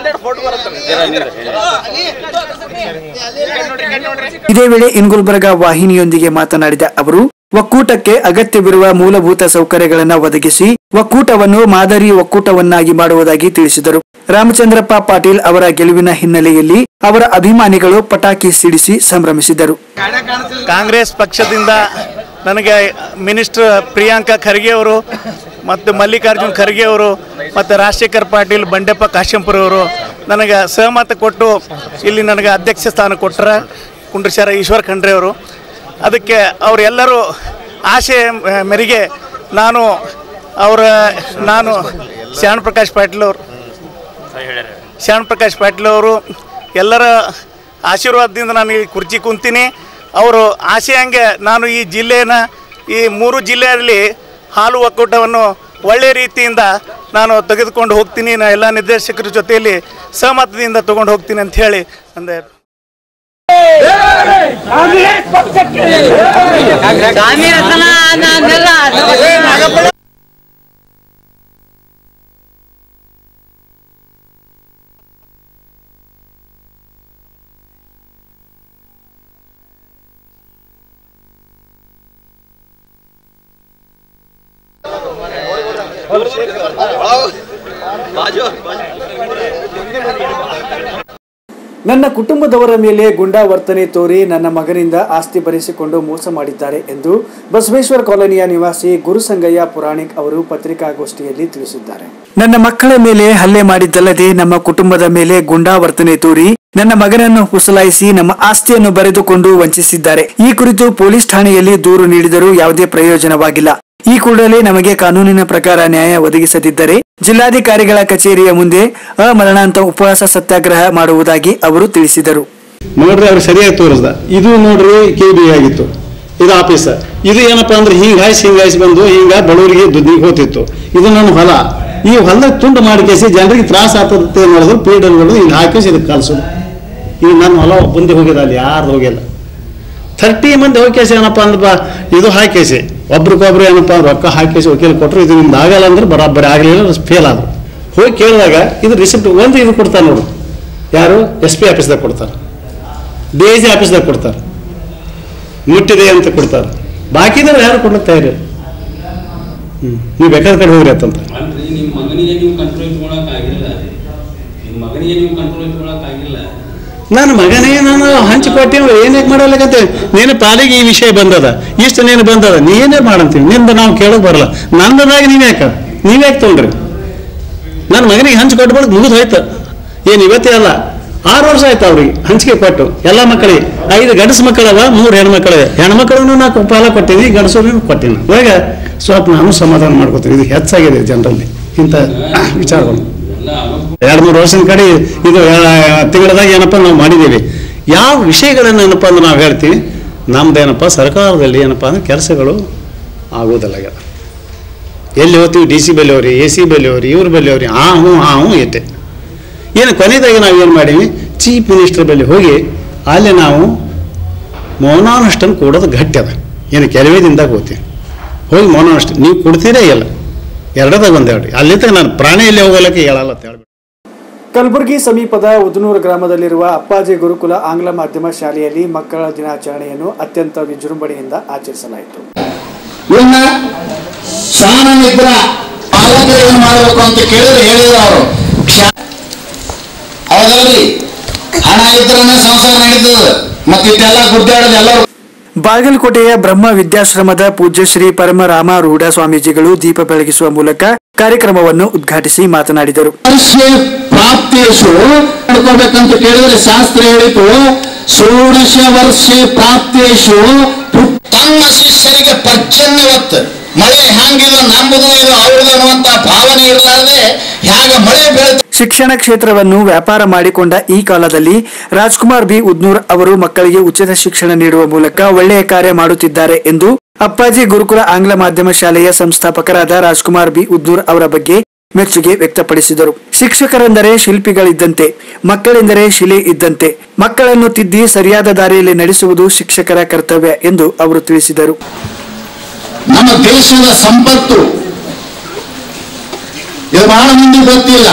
ಇದೇ ವೇಳೆ ಇನ್ಗುಲ್ಬರ್ಗ ವಾಹಿನಿಯೊಂದಿಗೆ ಮಾತನಾಡಿದ ಅವರು ಒಕ್ಕೂಟಕ್ಕೆ ಅಗತ್ಯವಿರುವ ಮೂಲಭೂತ ಸೌಕರ್ಯಗಳನ್ನು ಒದಗಿಸಿ ಒಕ್ಕೂಟವನ್ನು ಮಾದರಿ ಒಕ್ಕೂಟವನ್ನಾಗಿ ಮಾಡುವುದಾಗಿ ತಿಳಿಸಿದರು ರಾಮಚಂದ್ರಪ್ಪ ಪಾಟೀಲ್ ಅವರ ಗೆಲುವಿನ ಹಿನ್ನೆಲೆಯಲ್ಲಿ ಅವರ ಅಭಿಮಾನಿಗಳು ಪಟಾಕಿ ಸಿಡಿಸಿ ಸಂಭ್ರಮಿಸಿದರು ಕಾಂಗ್ರೆಸ್ ಪಕ್ಷದಿಂದ ನನಗೆ ಮಿನಿಸ್ಟರ್ ಪ್ರಿಯಾಂಕಾ ಖರ್ಗೆ ಅವರು ಮತ್ತು ಮಲ್ಲಿಕಾರ್ಜುನ್ ಖರ್ಗೆ ಅವರು ಮತ್ತು ರಾಜಶೇಖರ್ ಪಾಟೀಲ್ ಬಂಡೆಪ್ಪ ಕಾಶಂಪುರ ಅವರು ನನಗೆ ಸಹಮತ ಕೊಟ್ಟು ಇಲ್ಲಿ ನನಗೆ ಅಧ್ಯಕ್ಷ ಸ್ಥಾನ ಕೊಟ್ಟರ ಕುಂಡ್ರಶಾರ ಈಶ್ವರ್ ಖಂಡ್ರೆ ಅವರು ಅದಕ್ಕೆ ಅವರೆಲ್ಲರೂ ಆಶೆ ಮೇರೆಗೆ ನಾನು ಅವರ ನಾನು ಶ್ಯಾಣ ಪ್ರಕಾಶ್ ಪಾಟೀಲ್ ಅವರು ಶ್ಯಾಣ ಪ್ರಕಾಶ್ ಪಾಟೀಲ್ ಅವರು ಎಲ್ಲರ ಆಶೀರ್ವಾದದಿಂದ ನಾನು ಈ ಕುರ್ಚಿ ಕುಂತೀನಿ ಅವರು ಆಸೆ ಹಂಗೆ ನಾನು ಈ ಜಿಲ್ಲೆನ ಈ ಮೂರು ಜಿಲ್ಲೆಯಲ್ಲಿ ಹಾಲು ಒಕ್ಕೂಟವನ್ನು ಒಳ್ಳೆ ರೀತಿಯಿಂದ ನಾನು ತೆಗೆದುಕೊಂಡು ಹೋಗ್ತೀನಿ ನಾ ಎಲ್ಲ ನಿರ್ದೇಶಕರ ಜೊತೆಯಲ್ಲಿ ಸಹಮತದಿಂದ ತಗೊಂಡು ಹೋಗ್ತೀನಿ ಅಂತ ಹೇಳಿ ಅಂದೆ ನನ್ನ ಕುಟುಂಬದವರ ಮೇಲೆ ಗುಂಡಾ ವರ್ತನೆ ತೋರಿ ನನ್ನ ಮಗನಿಂದ ಆಸ್ತಿ ಬರೆಸಿಕೊಂಡು ಮೋಸ ಮಾಡಿದ್ದಾರೆ ಎಂದು ಬಸವೇಶ್ವರ ಕಾಲೋನಿಯ ನಿವಾಸಿ ಗುರುಸಂಗಯ್ಯ ಪುರಾಣಿಕ್ ಅವರು ಪತ್ರಿಕಾಗೋಷ್ಠಿಯಲ್ಲಿ ತಿಳಿಸಿದ್ದಾರೆ ನನ್ನ ಮಕ್ಕಳ ಮೇಲೆ ಹಲ್ಲೆ ಮಾಡಿದ್ದಲ್ಲದೆ ನಮ್ಮ ಕುಟುಂಬದ ಮೇಲೆ ಗುಂಡಾ ವರ್ತನೆ ತೋರಿ ನನ್ನ ಮಗನನ್ನು ಹುಸಲಾಯಿಸಿ ನಮ್ಮ ಆಸ್ತಿಯನ್ನು ಬರೆದುಕೊಂಡು ವಂಚಿಸಿದ್ದಾರೆ ಈ ಕುರಿತು ಪೊಲೀಸ್ ಠಾಣೆಯಲ್ಲಿ ದೂರು ನೀಡಿದರೂ ಯಾವುದೇ ಪ್ರಯೋಜನವಾಗಿಲ್ಲ ಈ ಕೂಡಲೇ ನಮಗೆ ಕಾನೂನಿನ ಪ್ರಕಾರ ನ್ಯಾಯ ಒದಗಿಸದಿದ್ದರೆ ಜಿಲ್ಲಾಧಿಕಾರಿಗಳ ಕಚೇರಿಯ ಮುಂದೆ ಅಮರಣಾಂತ ಉಪವಾಸ ಸತ್ಯಾಗ್ರಹ ಮಾಡುವುದಾಗಿ ಅವರು ತಿಳಿಸಿದರು ನೋಡ್ರಿ ಅವ್ರಿಗೆ ಸರಿಯಾಗಿ ತೋರಿಸ್ದ ಇದು ನೋಡ್ರಿ ಕೆ ಬಿ ಆಗಿತ್ತು ಇದು ಆಫೀಸ ಇದು ಏನಪ್ಪಾ ಅಂದ್ರೆ ಹಿಂಗ್ ಹಾಯ್ಸಿ ಹಿಂಗ್ ಹಾಯ್ಸಿ ಬಂದು ಹಿಂಗ ಬಡವರಿಗೆ ದುಡ್ಡಿಗೆ ಹೋಗ್ತಿತ್ತು ಇದು ನನ್ನ ಹೊಲ ಈ ಹೊಲ ತುಂಡು ಮಾಡಿ ಕೇಸಿ ಜನರಿಗೆ ತ್ರಾಸ ಆಗ್ತದೆ ನೋಡಿದ್ರು ಪೀಡಲ್ಗಳು ಇಲ್ಲಿ ಹಾಕಿಸಿ ಇದಕ್ಕೆ ಕಳ್ಸೋದು ಈಗ ನನ್ನ ಹೊಲ ಮುಂದೆ ಹೋಗಿದೆ ಅಲ್ಲಿ ಯಾರ್ದು ಹೋಗಿಲ್ಲ ಥರ್ಟಿ ಮಂದಿ ಹೋಗ್ಕೇಸಿ ಏನಪ್ಪ ಅಂದ್ರೆ ಬಾ ಇದು ಹಾಕೇಸಿ ಒಬ್ರಿಗೊಬ್ರು ಏನಪ್ಪ ಅಂದ್ರೆ ರೊಕ್ಕ ಹಾಕೇಸಿ ವಕೀಲ ಕೊಟ್ಟರು ಇದು ನಿಮ್ದು ಆಗಲ್ಲ ಅಂದ್ರೆ ಬರಾಬರಿ ಆಗಲಿಲ್ಲ ಫೇಲ್ ಆದ್ರು ಹೋಗಿ ಕೇಳಿದಾಗ ಇದು ರಿಸಿಪ್ಟ್ ಒಂದು ಇದು ಕೊಡ್ತಾರೆ ನೋಡು ಯಾರು ಎಸ್ ಪಿ ಆಫೀಸ್ದಾಗ ಕೊಡ್ತಾರೆ ಡಿ ಐ ಜಿ ಆಫೀಸ್ದಾಗ ಕೊಡ್ತಾರೆ ಮುಟ್ಟಿದೆ ಅಂತ ಕೊಡ್ತಾರೆ ಬಾಕಿದವ್ರು ಯಾರು ಕೊಡ್ಲಿಕ್ಕೆ ತಯಾರಿಲ್ಲ ಹ್ಞೂ ನೀವು ಬೇಕಾದ ಕಡೆ ಹೋಗ್ರಿ ಅಂತಂತ ಅಲ್ರಿ ನಿಮ್ಮ ಮಗನಿಗೆ ನೀವು ಕಂಟ್ರೋಲ್ ಇಟ್ಕೊಳಕ್ಕಾಗಿಲ್ಲ ನಿಮ್ಮ ಮಗನಿಗೆ ನೀವು ಕಂಟ್ರೋಲ್ ಇಟ್ಕೊಳಕ್ಕಾಗಿಲ್ಲ ನನ್ನ ಮಗನೇ ನಾನು ಹಂಚಿಕೊಟ್ಟೆ ಏನಕ್ಕೆ ಮಾಡಲಿಕ್ಕಂತೆ ನೀನು ಪಾಲಿಗೆ ಈ ವಿಷಯ ಬಂದದ ಇಷ್ಟು ನೀನು ಬಂದದ ನೀ ಏನೇ ಮಾಡಂತೀವಿ ನಿಂದ ನಾವು ಕೇಳಕ್ ಬರಲ್ಲ ನಂದದಾಗ ನೀವ್ ಯಾಕ ನೀವ್ ಯಾಕೆ ತೊಗೊಂಡ್ರಿ ನನ್ನ ಮಗನಿಗೆ ಹಂಚಿಕೊಟ್ಟು ಬಳಿಕ ಮುಗಿದು ಹೋಯ್ತು ಏನು ಇವತ್ತೇ ಅಲ್ಲ ಆರು ವರ್ಷ ಆಯ್ತು ಅವ್ರಿಗೆ ಹಂಚಿಕೆ ಕೊಟ್ಟು ಎಲ್ಲ ಮಕ್ಕಳಿಗೆ ಐದು ಗಂಡಸು ಮಕ್ಕಳವ ಮೂರು ಹೆಣ್ಮಕ್ಳಿವೆ ಹೆಣ್ಮಕ್ಳನ್ನು ನಾ ಪಾಲ ಕೊಟ್ಟಿನಿ ಗಂಡಸರು ಕೊಟ್ಟಿನಿ ಇವಾಗ ಸ್ವಲ್ಪ ನಾನು ಸಮಾಧಾನ ಮಾಡ್ಕೊತೀನಿ ಇದು ಹೆಚ್ಚಾಗಿದೆ ಜನರಲ್ಲಿ ಇಂಥ ವಿಚಾರಗಳು ಎರಡು ಮೂರು ವರ್ಷದ ಕಡೆ ಇದು ತಿಂಗಳದಾಗ ಏನಪ್ಪ ನಾವು ಮಾಡಿದ್ದೀವಿ ಯಾವ ವಿಷಯಗಳನ್ನು ಏನಪ್ಪ ಅಂದ್ರೆ ನಾವು ಹೇಳ್ತೀವಿ ನಮ್ದೇನಪ್ಪ ಸರ್ಕಾರದಲ್ಲಿ ಏನಪ್ಪ ಅಂದ್ರೆ ಕೆಲಸಗಳು ಆಗೋದಿಲ್ಲ ಆಗ್ಯದ. ಎಲ್ಲಿ ಹೋಗ್ತೀವಿ ಡಿ ಸಿ ಬೆಲೆಯವ್ರಿ ಎ ಸಿ ಬೆಲೆಯವ್ರಿ ಇವ್ರ ಬೆಲೆಯವ್ರಿ ಆ ಹ್ಞೂ ಆ ಹ್ಞೂ ಇಟ್ಟೆ ಏನು ಕೊನೆಯದಾಗಿ ನಾವು ಏನು ಮಾಡೀವಿ ಚೀಫ್ ಮಿನಿಸ್ಟರ್ ಬಳಿ ಹೋಗಿ ಅಲ್ಲಿ ನಾವು ಮೌನಾನುಷ್ಠಾನ ಕೊಡೋದು ಗಟ್ಟಿ ಅದ ಏನು ಕೆಲವೇ ದಿನದಾಗ ಹೋಗ್ತೀವಿ ಹೋಗಿ ಮೌನಾನುಷ್ಠಾನ ನೀವು ಕೊಡ್ತೀರೇ ಇಲ್ಲ ಎರಡದಾಗ ಒಂದು ಎರಡು ಅಲ್ಲಿ ತನಕ ನಾನು ಪ್ರಾಣಿಯಲ್ಲಿ ಹೋಗಲಿಕ್ಕೆ ಹೇಳಲ್ಲ ಅಂತ ಹೇಳ್ಬಿಟ್ಟು ಕಲಬುರಗಿ ಸಮೀಪದ ಉದನೂರು ಗ್ರಾಮದಲ್ಲಿರುವ ಅಪ್ಪಾಜಿ ಗುರುಕುಲ ಆಂಗ್ಲ ಮಾಧ್ಯಮ ಶಾಲೆಯಲ್ಲಿ ಮಕ್ಕಳ ದಿನಾಚರಣೆಯನ್ನು ಅತ್ಯಂತ ವಿಜೃಂಭಣೆಯಿಂದ ಆಚರಿಸಲಾಯಿತು ಇವನ್ನ ಶಾಣನಿದ್ರ ಪಾಲಕರು ಏನ್ ಮಾಡ್ಬೇಕು ಅಂತ ಕೇಳಿದ್ರೆ ಹೇಳಿದ್ರು ಅವರು ಹೌದಲ್ರಿ ಹಣ ಇದ್ರನ್ನ ಸಂಸಾರ ನಡೀತದ ಮತ್ತೆ ಇದೆಲ್ಲ ಗುಡ್ಡಾಡೋದು ಎಲ್ಲರೂ ಬಾಗಲಕೋಟೆಯ ಬ್ರಹ್ಮ ವಿದ್ಯಾಶ್ರಮದ ಪೂಜ್ಯ ಶ್ರೀ ಪರಮರಾಮ ರೂಢ ಸ್ವಾಮೀಜಿಗಳು ದೀಪ ಬೆಳಗಿಸುವ ಮೂಲಕ ಕಾರ್ಯಕ್ರಮವನ್ನು ಉದ್ಘಾಟಿಸಿ ಮಾತನಾಡಿದರು ವರ್ಷ ಪ್ರಾಪ್ತಿಯೇಶು ಮಾಡ್ಕೋಬೇಕಂತ ಕೇಳಿದ್ರೆ ಶಾಸ್ತ್ರ ಹೇಳಿತು ಷೋಡಶ ವರ್ಷ ಪ್ರಾಪ್ತಿಯೇಶು ತನ್ನ ಶಿಷ್ಯರಿಗೆ ಪರ್ಜನ್ಯವತ್ತು ಮಳೆ ಹ್ಯಾಂಗಿಲ್ಲ ನಂಬುದು ಇದು ಅವ್ರದ್ದು ಅನ್ನುವಂತ ಭಾವನೆ ಇರಲಾರದೆ ಹ್ಯಾಗ ಮಳೆ ಬೀಳ್ತ ಶಿಕ್ಷಣ ಕ್ಷೇತ್ರವನ್ನು ವ್ಯಾಪಾರ ಮಾಡಿಕೊಂಡ ಈ ಕಾಲದಲ್ಲಿ ರಾಜ್ಕುಮಾರ್ ಬಿ ಉದ್ನೂರ್ ಅವರು ಮಕ್ಕಳಿಗೆ ಉಚಿತ ಶಿಕ್ಷಣ ನೀಡುವ ಮೂಲಕ ಒಳ್ಳೆಯ ಕಾರ್ಯ ಮಾಡುತ್ತಿದ್ದಾರೆ ಎಂದು ಅಪ್ಪಾಜಿ ಗುರುಕುಲ ಆಂಗ್ಲ ಮಾಧ್ಯಮ ಶಾಲೆಯ ಸಂಸ್ಥಾಪಕರಾದ ರಾಜ್ಕುಮಾರ್ ಬಿ ಉದ್ನೂರ್ ಅವರ ಬಗ್ಗೆ ಮೆಚ್ಚುಗೆ ವ್ಯಕ್ತಪಡಿಸಿದರು ಶಿಕ್ಷಕರೆಂದರೆ ಶಿಲ್ಪಿಗಳಿದ್ದಂತೆ ಮಕ್ಕಳೆಂದರೆ ಶಿಲೆ ಇದ್ದಂತೆ ಮಕ್ಕಳನ್ನು ತಿದ್ದಿ ಸರಿಯಾದ ದಾರಿಯಲ್ಲಿ ನಡೆಸುವುದು ಶಿಕ್ಷಕರ ಕರ್ತವ್ಯ ಎಂದು ಅವರು ತಿಳಿಸಿದರು ನಮ್ಮ ದೇಶದ ಸಂಪತ್ತು ಇದು ಬಹಳ ಮಂದಿ ಗೊತ್ತಿಲ್ಲ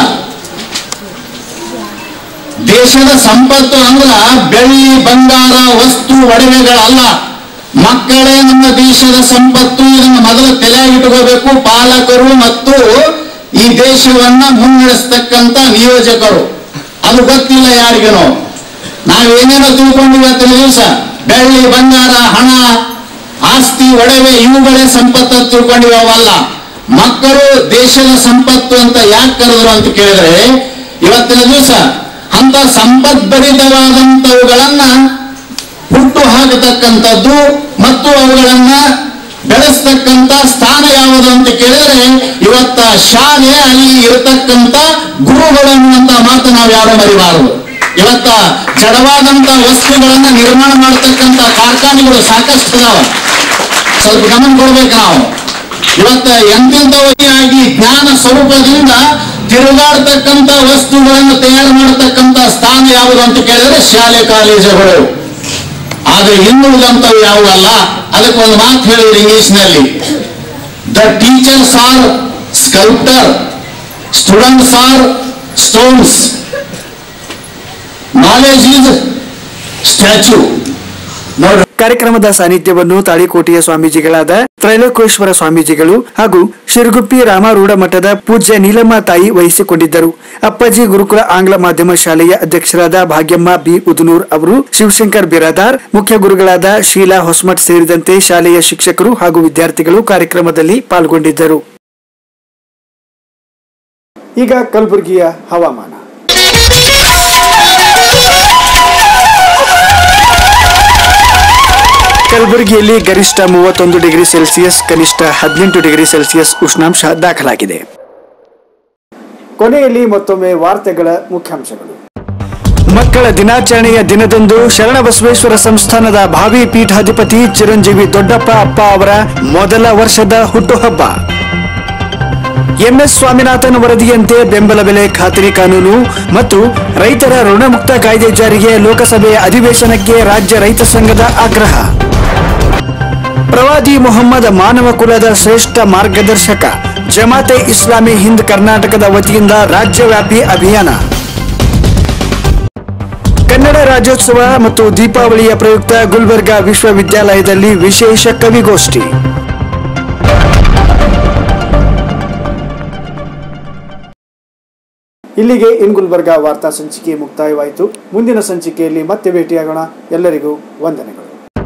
ದೇಶದ ಸಂಪತ್ತು ಅಂದ್ರ ಬೆಳ್ಳಿ ಬಂಗಾರ ವಸ್ತು ಒಡವೆಗಳಲ್ಲ ಮಕ್ಕಳೇ ನಮ್ಮ ದೇಶದ ಸಂಪತ್ತು ಇದನ್ನು ಮೊದಲು ತಲೆಯಾಗಿಟ್ಕೋಬೇಕು ಪಾಲಕರು ಮತ್ತು ಈ ದೇಶವನ್ನ ಮುನ್ನಡೆಸ್ತಕ್ಕಂತ ನಿಯೋಜಕರು ಅದು ಗೊತ್ತಿಲ್ಲ ಯಾರಿಗೇನೋ ನಾವೇನೇನೋ ತಿಳ್ಕೊಂಡಿವಿ ಇವತ್ತಿನ ದಿವಸ ಬೆಳ್ಳಿ ಬಂಗಾರ ಹಣ ಆಸ್ತಿ ಒಡವೆ ಇವುಗಳೇ ಸಂಪತ್ತು ಅಂತ ತಿಳ್ಕೊಂಡಿವಿ ಅವಲ್ಲ ಮಕ್ಕಳು ದೇಶದ ಸಂಪತ್ತು ಅಂತ ಯಾಕೆ ಕರೆದ್ರು ಅಂತ ಕೇಳಿದ್ರೆ ಇವತ್ತಿನ ದಿವಸ ಅಂತ ಸಂಪದ್ಭರಿತವಾದಂಥವುಗಳನ್ನ ಹುಟ್ಟು ಹಾಕತಕ್ಕಂಥದ್ದು ಮತ್ತು ಅವುಗಳನ್ನ ಬೆಳೆಸ್ತಕ್ಕಂಥ ಸ್ಥಾನ ಯಾವುದು ಅಂತ ಕೇಳಿದ್ರೆ ಇವತ್ತ ಶಾಲೆ ಅಲ್ಲಿ ಇರತಕ್ಕಂಥ ಗುರುಗಳು ಅನ್ನುವಂತ ಮಾತು ನಾವು ಯಾರು ಮರಿಬಾರದು ಇವತ್ತ ಜಡವಾದಂತ ವಸ್ತುಗಳನ್ನ ನಿರ್ಮಾಣ ಮಾಡತಕ್ಕಂಥ ಕಾರ್ಖಾನೆಗಳು ಸಾಕಷ್ಟು ಇದಾವ ಸ್ವಲ್ಪ ಗಮನ ಕೊಡ್ಬೇಕು ನಾವು ಇವತ್ತ ಎಂತೆಂಥವಾಗಿ ಜ್ಞಾನ ಸ್ವರೂಪದಿಂದ ತಿರುಗಾಡ್ತಕ್ಕಂಥ ವಸ್ತುಗಳನ್ನು ತಯಾರು ಮಾಡತಕ್ಕಂಥ ಸ್ಥಾನ ಯಾವುದು ಅಂತ ಕೇಳಿದ್ರೆ ಶಾಲೆ ಕಾಲೇಜುಗಳು ಆದ್ರೆ ಇನ್ನುಳಿದಂಥವು ಯಾವುದಲ್ಲ ಅದಕ್ಕೊಂದು ಮಾತು ಹೇಳಿದ್ರು ಇಂಗ್ಲಿಷ್ನಲ್ಲಿ the teachers are sculptor students are stones knowledge is statue ನೋಡ್ರಿ ಕಾರ್ಯಕ್ರಮದ ಸಾನ್ನಿಧ್ಯವನ್ನು ತಾಳಿಕೋಟೆಯ ಸ್ವಾಮೀಜಿಗಳಾದ ತ್ರೈಲೋಕೇಶ್ವರ ಸ್ವಾಮೀಜಿಗಳು ಹಾಗೂ ಶಿರಗುಪ್ಪಿ ರಾಮಾರೂಢ ಮಠದ ಪೂಜ್ಯ ನೀಲಮ್ಮ ತಾಯಿ ವಹಿಸಿಕೊಂಡಿದ್ದರು ಅಪ್ಪಾಜಿ ಗುರುಕುಲ ಆಂಗ್ಲ ಮಾಧ್ಯಮ ಶಾಲೆಯ ಅಧ್ಯಕ್ಷರಾದ ಭಾಗ್ಯಮ್ಮ ಬಿ ಉದನೂರ್ ಅವರು ಶಿವಶಂಕರ್ ಬಿರಾದಾರ್ ಮುಖ್ಯ ಗುರುಗಳಾದ ಶೀಲಾ ಹೊಸ್ಮಠ್ ಸೇರಿದಂತೆ ಶಾಲೆಯ ಶಿಕ್ಷಕರು ಹಾಗೂ ವಿದ್ಯಾರ್ಥಿಗಳು ಕಾರ್ಯಕ್ರಮದಲ್ಲಿ ಪಾಲ್ಗೊಂಡಿದ್ದರು ಈಗ ಕಲಬುರಗಿಯ ಹವಾಮಾನ ಕಲಬುರಗಿಯಲ್ಲಿ ಗರಿಷ್ಠ ಮೂವತ್ತೊಂದು ಡಿಗ್ರಿ ಸೆಲ್ಸಿಯಸ್ ಕನಿಷ್ಠ ಹದಿನೆಂಟು ಡಿಗ್ರಿ ಸೆಲ್ಸಿಯಸ್ ಉಷ್ಣಾಂಶ ದಾಖಲಾಗಿದೆ ಕೊನೆಯಲ್ಲಿ ಮತ್ತೊಮ್ಮೆ ವಾರ್ತೆಗಳ ಮುಖ್ಯಾಂಶಗಳು ಮಕ್ಕಳ ದಿನಾಚರಣೆಯ ದಿನದಂದು ಶರಣಬಸವೇಶ್ವರ ಸಂಸ್ಥಾನದ ಭಾವಿ ಪೀಠಾಧಿಪತಿ ಚಿರಂಜೀವಿ ದೊಡ್ಡಪ್ಪ ಅಪ್ಪ ಅವರ ಮೊದಲ ವರ್ಷದ ಹುಟ್ಟುಹಬ್ಬ ಎಂಎಸ್ ಸ್ವಾಮಿನಾಥನ್ ವರದಿಯಂತೆ ಬೆಂಬಲ ಬೆಲೆ ಖಾತರಿ ಕಾನೂನು ಮತ್ತು ರೈತರ ಋಣಮುಕ್ತ ಕಾಯ್ದೆ ಜಾರಿಗೆ ಲೋಕಸಭೆಯ ಅಧಿವೇಶನಕ್ಕೆ ರಾಜ್ಯ ರೈತ ಸಂಘದ ಆಗ್ರಹ ಪ್ರವಾದಿ ಮೊಹಮ್ಮದ್ ಮಾನವ ಕುಲದ ಶ್ರೇಷ್ಠ ಮಾರ್ಗದರ್ಶಕ ಜಮಾತೆ ಇಸ್ಲಾಮಿ ಹಿಂದ್ ಕರ್ನಾಟಕದ ವತಿಯಿಂದ ರಾಜ್ಯವ್ಯಾಪಿ ಅಭಿಯಾನ ಕನ್ನಡ ರಾಜ್ಯೋತ್ಸವ ಮತ್ತು ದೀಪಾವಳಿಯ ಪ್ರಯುಕ್ತ ಗುಲ್ಬರ್ಗಾ ವಿಶ್ವವಿದ್ಯಾಲಯದಲ್ಲಿ ವಿಶೇಷ ಕವಿಗೋಷ್ಠಿ ಇಲ್ಲಿಗೆ ಇನ್ ಗುಲ್ಬರ್ಗಾ ವಾರ್ತಾ ಸಂಚಿಕೆ ಮುಕ್ತಾಯವಾಯಿತು ಮುಂದಿನ ಸಂಚಿಕೆಯಲ್ಲಿ ಮತ್ತೆ ಭೇಟಿಯಾಗೋಣ ಎಲ್ಲರಿಗೂ ವಂದನೆಗಳು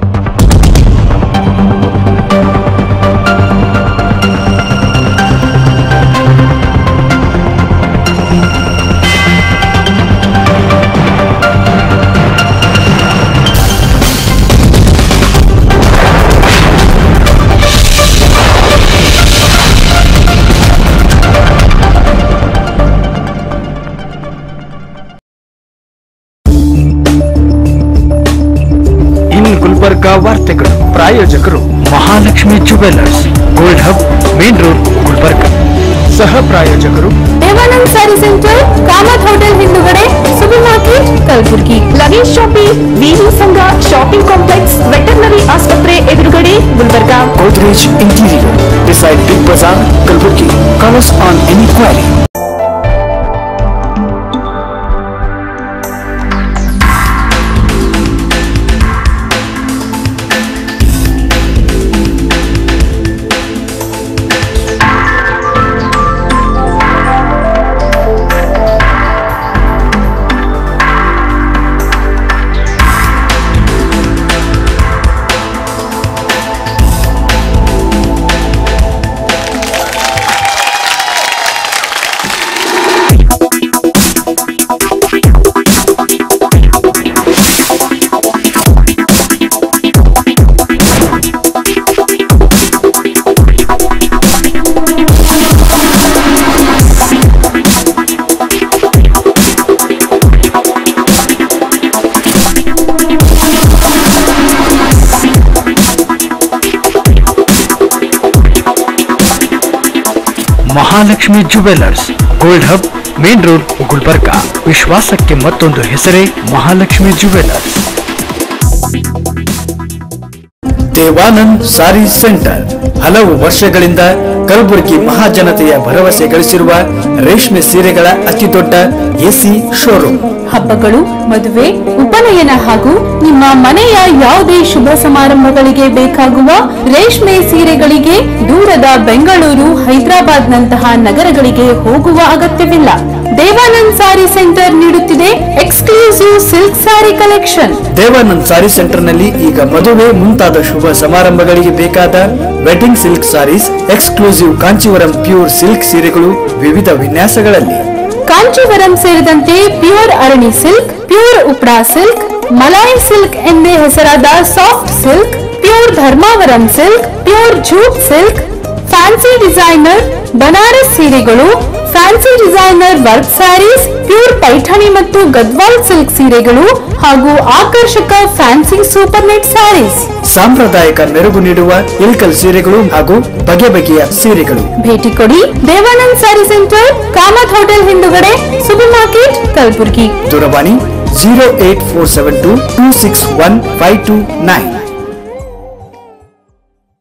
ಇನ್ ಗುಲ್ಬರ್ಗಾ ವಾರ್ತೆಗಳು ಪ್ರಾಯೋಜಕರು Mahalakshmi jewellers gold hub main road Gulbarga ಸಹ ಪ್ರಾಯೋಜಕರು ದೇವಾನಂದ್ ಸ್ಯಾರಿ ಸೆಂಟರ್ ಕಾಮತ್ ಹೋಟೆಲ್ ಹಿಂದುಗಡೆ supermarket Kalaburagi luggage shopping V V Sangha shopping complex veterinary ಆಸ್ಪತ್ರೆ ಎದುರುಗಡೆ Gulbarga Godrej Interior beside Big Bazaar, Kalburgi. Call us on any query. Mahalakshmi jewellers gold hub main road Gulbarga ವಿಶ್ವಾಸಕ್ಕೆ ಮತ್ತೊಂದು ಹೆಸರೇ Mahalakshmi jewellers Devanand ಸಾರಿ centre ಹಲವು ವರ್ಷಗಳಿಂದ ಕಲಬುರಗಿ ಮಹಾಜನತೆಯ ಭರವಸೆ ಗಳಿಸಿರುವ ರೇಷ್ಮೆ ಸೀರೆಗಳ ಅತಿದೊಡ್ಡ ಎಸಿ ಶೋರೂಮ್ ಹಬ್ಬಗಳು ಮದುವೆ ಉಪನಯನ ಹಾಗೂ ನಿಮ್ಮ ಮನೆಯ ಯಾವುದೇ ಶುಭ ಸಮಾರಂಭಗಳಿಗೆ ಬೇಕಾಗುವ ರೇಷ್ಮೆ ಸೀರೆಗಳಿಗೆ ದೂರದ ಬೆಂಗಳೂರು ಹೈದರಾಬಾದ್ ನಂತಹ ನಗರಗಳಿಗೆ ಹೋಗುವ ಅಗತ್ಯವಿಲ್ಲ ದೇವಾನಂದ್ ಸಾರಿ ಸೆಂಟರ್ ನೀಡುತ್ತಿದೆ ಎಕ್ಸ್ಕ್ಲೂಸಿವ್ ಸಿಲ್ಕ್ ಸಾರಿ ಕಲೆಕ್ಷನ್ ದೇವಾನಂದ್ ಸಾರಿ ಸೆಂಟರ್ನಲ್ಲಿ ಈಗ ಮದುವೆ ಮುಂತಾದ ಶುಭ ಸಮಾರಂಭಗಳಿಗೆ ಬೇಕಾದ wedding silk saris exclusive Kanchivaram pure silk ಸೀರೆಗಳು ವಿವಿಧ ವಿನ್ಯಾಸಗಳಲ್ಲಿ ಕಾಂಚೀವರಂ ಸೇರಿದಂತೆ ಪ್ಯೂರ್ ಅರಣಿ ಸಿಲ್ಕ್ ಪ್ಯೂರ್ ಉಪ್ರಾ ಸಿಲ್ಕ್ ಮಲಾಯಿ ಸಿಲ್ಕ್ ಎಂದೇ ಹೆಸರಾದ soft silk pure Dharmavaram silk pure jute silk fancy designer Banaras ಸೀರೆಗಳು fancy designer work saris pure Paithani ಮತ್ತು ಗದ್ವಾಲ್ ಸಿಲ್ಕ್ ಸೀರೆಗಳು ಹಾಗೂ ಆಕರ್ಷಕ ಫ್ಯಾನ್ಸಿ ಸೂಪರ್ ನೆಟ್ ಸ್ಯಾರೀಸ್ ಸಾಂಪ್ರದಾಯಿಕ ಮೆರುಗು ನೀಡುವ ಇಲ್ಕಲ್ ಸೀರೆಗಳು ಹಾಗೂ ಬಗೆ ಬಗೆಯ ಸೀರೆಗಳು ಭೇಟಿ ಕೊಡಿ ದೇವಾನಂದ್ ಸ್ಯಾರಿ ಸೆಂಟರ್ ಕಾಮತ್ ಹೋಟೆಲ್ ಹಿಂದುಗಡೆ ಸೂಪರ್ ಮಾರ್ಕೆಟ್ ಕಲಬುರ್ಗಿ ದೂರವಾಣಿ zero eight four seven two two six one five two nine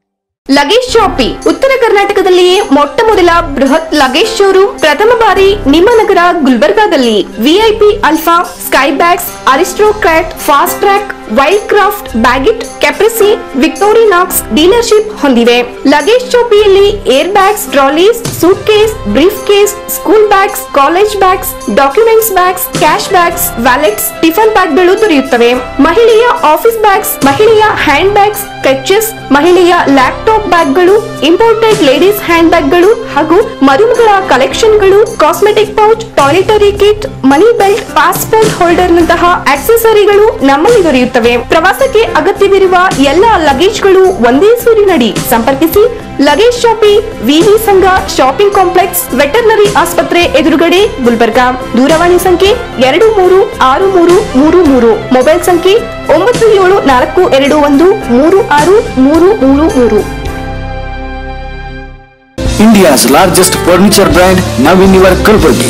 luggage shoppe ಉತ್ತರ ಕರ್ನಾಟಕದಲ್ಲಿಯೇ ಮೊಟ್ಟ ಮೊದಲ ಬೃಹತ್ ಲಗೇಜ್ ಶೋರೂಮ್ ಪ್ರಥಮ ಬಾರಿ ನಿಮ್ಮ ನಗರ ಗುಲ್ಬರ್ಗಾದಲ್ಲಿ VIP Alfa Skybags Aristocrat Fastrack Wildcraft Baggit Caprese Victorinox dealership ಹೊಂದಿವೆ ಲಗೇಜ್ ಶಾಪಿಯಲ್ಲಿ air bags trolleys suitcase briefcase school bags college bags documents bags cash bags wallets tiffin ಬ್ಯಾಗ್ಗಳು ದೊರೆಯುತ್ತವೆ ಮಹಿಳೆಯ office bags ಮಹಿಳೆಯ handbags clutches ಮಹಿಳೆಯ laptop ಬ್ಯಾಗ್ಗಳು imported ladies hand ಬ್ಯಾಗ್ಗಳು ಹಾಗೂ ಮರುಮಗಳ ಕಲೆಕ್ಷನ್ಗಳು cosmetic pouch toiletry kit money belt passport holder ನಂತಹ ಆಕ್ಸೆಸರಿಗಳು ನಮ್ಮಲ್ಲಿ ದೊರೆಯುತ್ತವೆ ಪ್ರವಾಸಕ್ಕೆ ಅಗತ್ಯವಿರುವ ಎಲ್ಲ ಲಗೇಜ್ಗಳು ಒಂದೇ ಸೂರಿನಡಿ ಸಂಪರ್ಕಿಸಿ ಲಗೇಜ್ ಶಾಪಿ ವಿವಿ ಸಂಘ ಶಾಪಿಂಗ್ ಕಾಂಪ್ಲೆಕ್ಸ್ ವೆಟರ್ನರಿ ಆಸ್ಪತ್ರೆ ಎದುರುಗಡೆ ಗುಲ್ಬರ್ಗಾ ದೂರವಾಣಿ ಸಂಖ್ಯೆ ಎರಡು ಮೂರು ಆರು ಮೂರು ಮೂರು ಮೂರು ಮೊಬೈಲ್ ಸಂಖ್ಯೆ ಒಂಬತ್ತು ಏಳು ನಾಲ್ಕು ಎರಡು ಒಂದು ಮೂರು ಆರು ಮೂರು ಮೂರು ಮೂರು India's largest furniture brand now in your Kalburgi.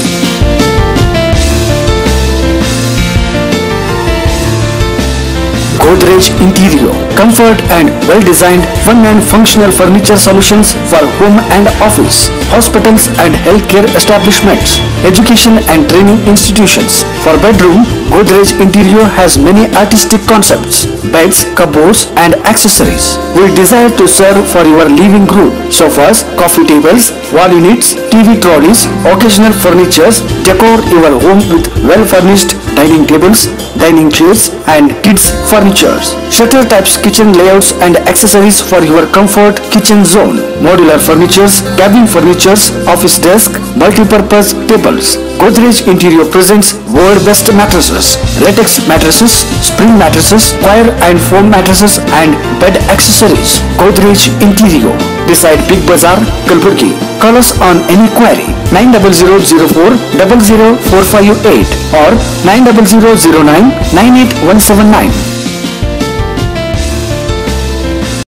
Godrej Interior, comfort and well-designed fun and functional furniture solutions for home and office, hospitals and healthcare establishments, education and training institutions. For bedroom, Godrej Interior has many artistic concepts, beds, cupboards and accessories. We desire to serve for your living room, sofas, coffee tables, wall units, TV trolleys, occasional furnitures, decor your home with well-furnished dining tables, dining chairs and kids furnitures. Shutter types kitchen layouts and accessories for your comfort kitchen zone. Modular furnitures, cabin furnitures, office desk, multi-purpose tables. Godrej Interior presents world best mattresses, latex mattresses, spring mattresses, wire and foam mattresses and bed accessories. Godrej Interior beside Big Bazaar, Kalburgi. Call us on any query 90004 00458 or 90009 98179.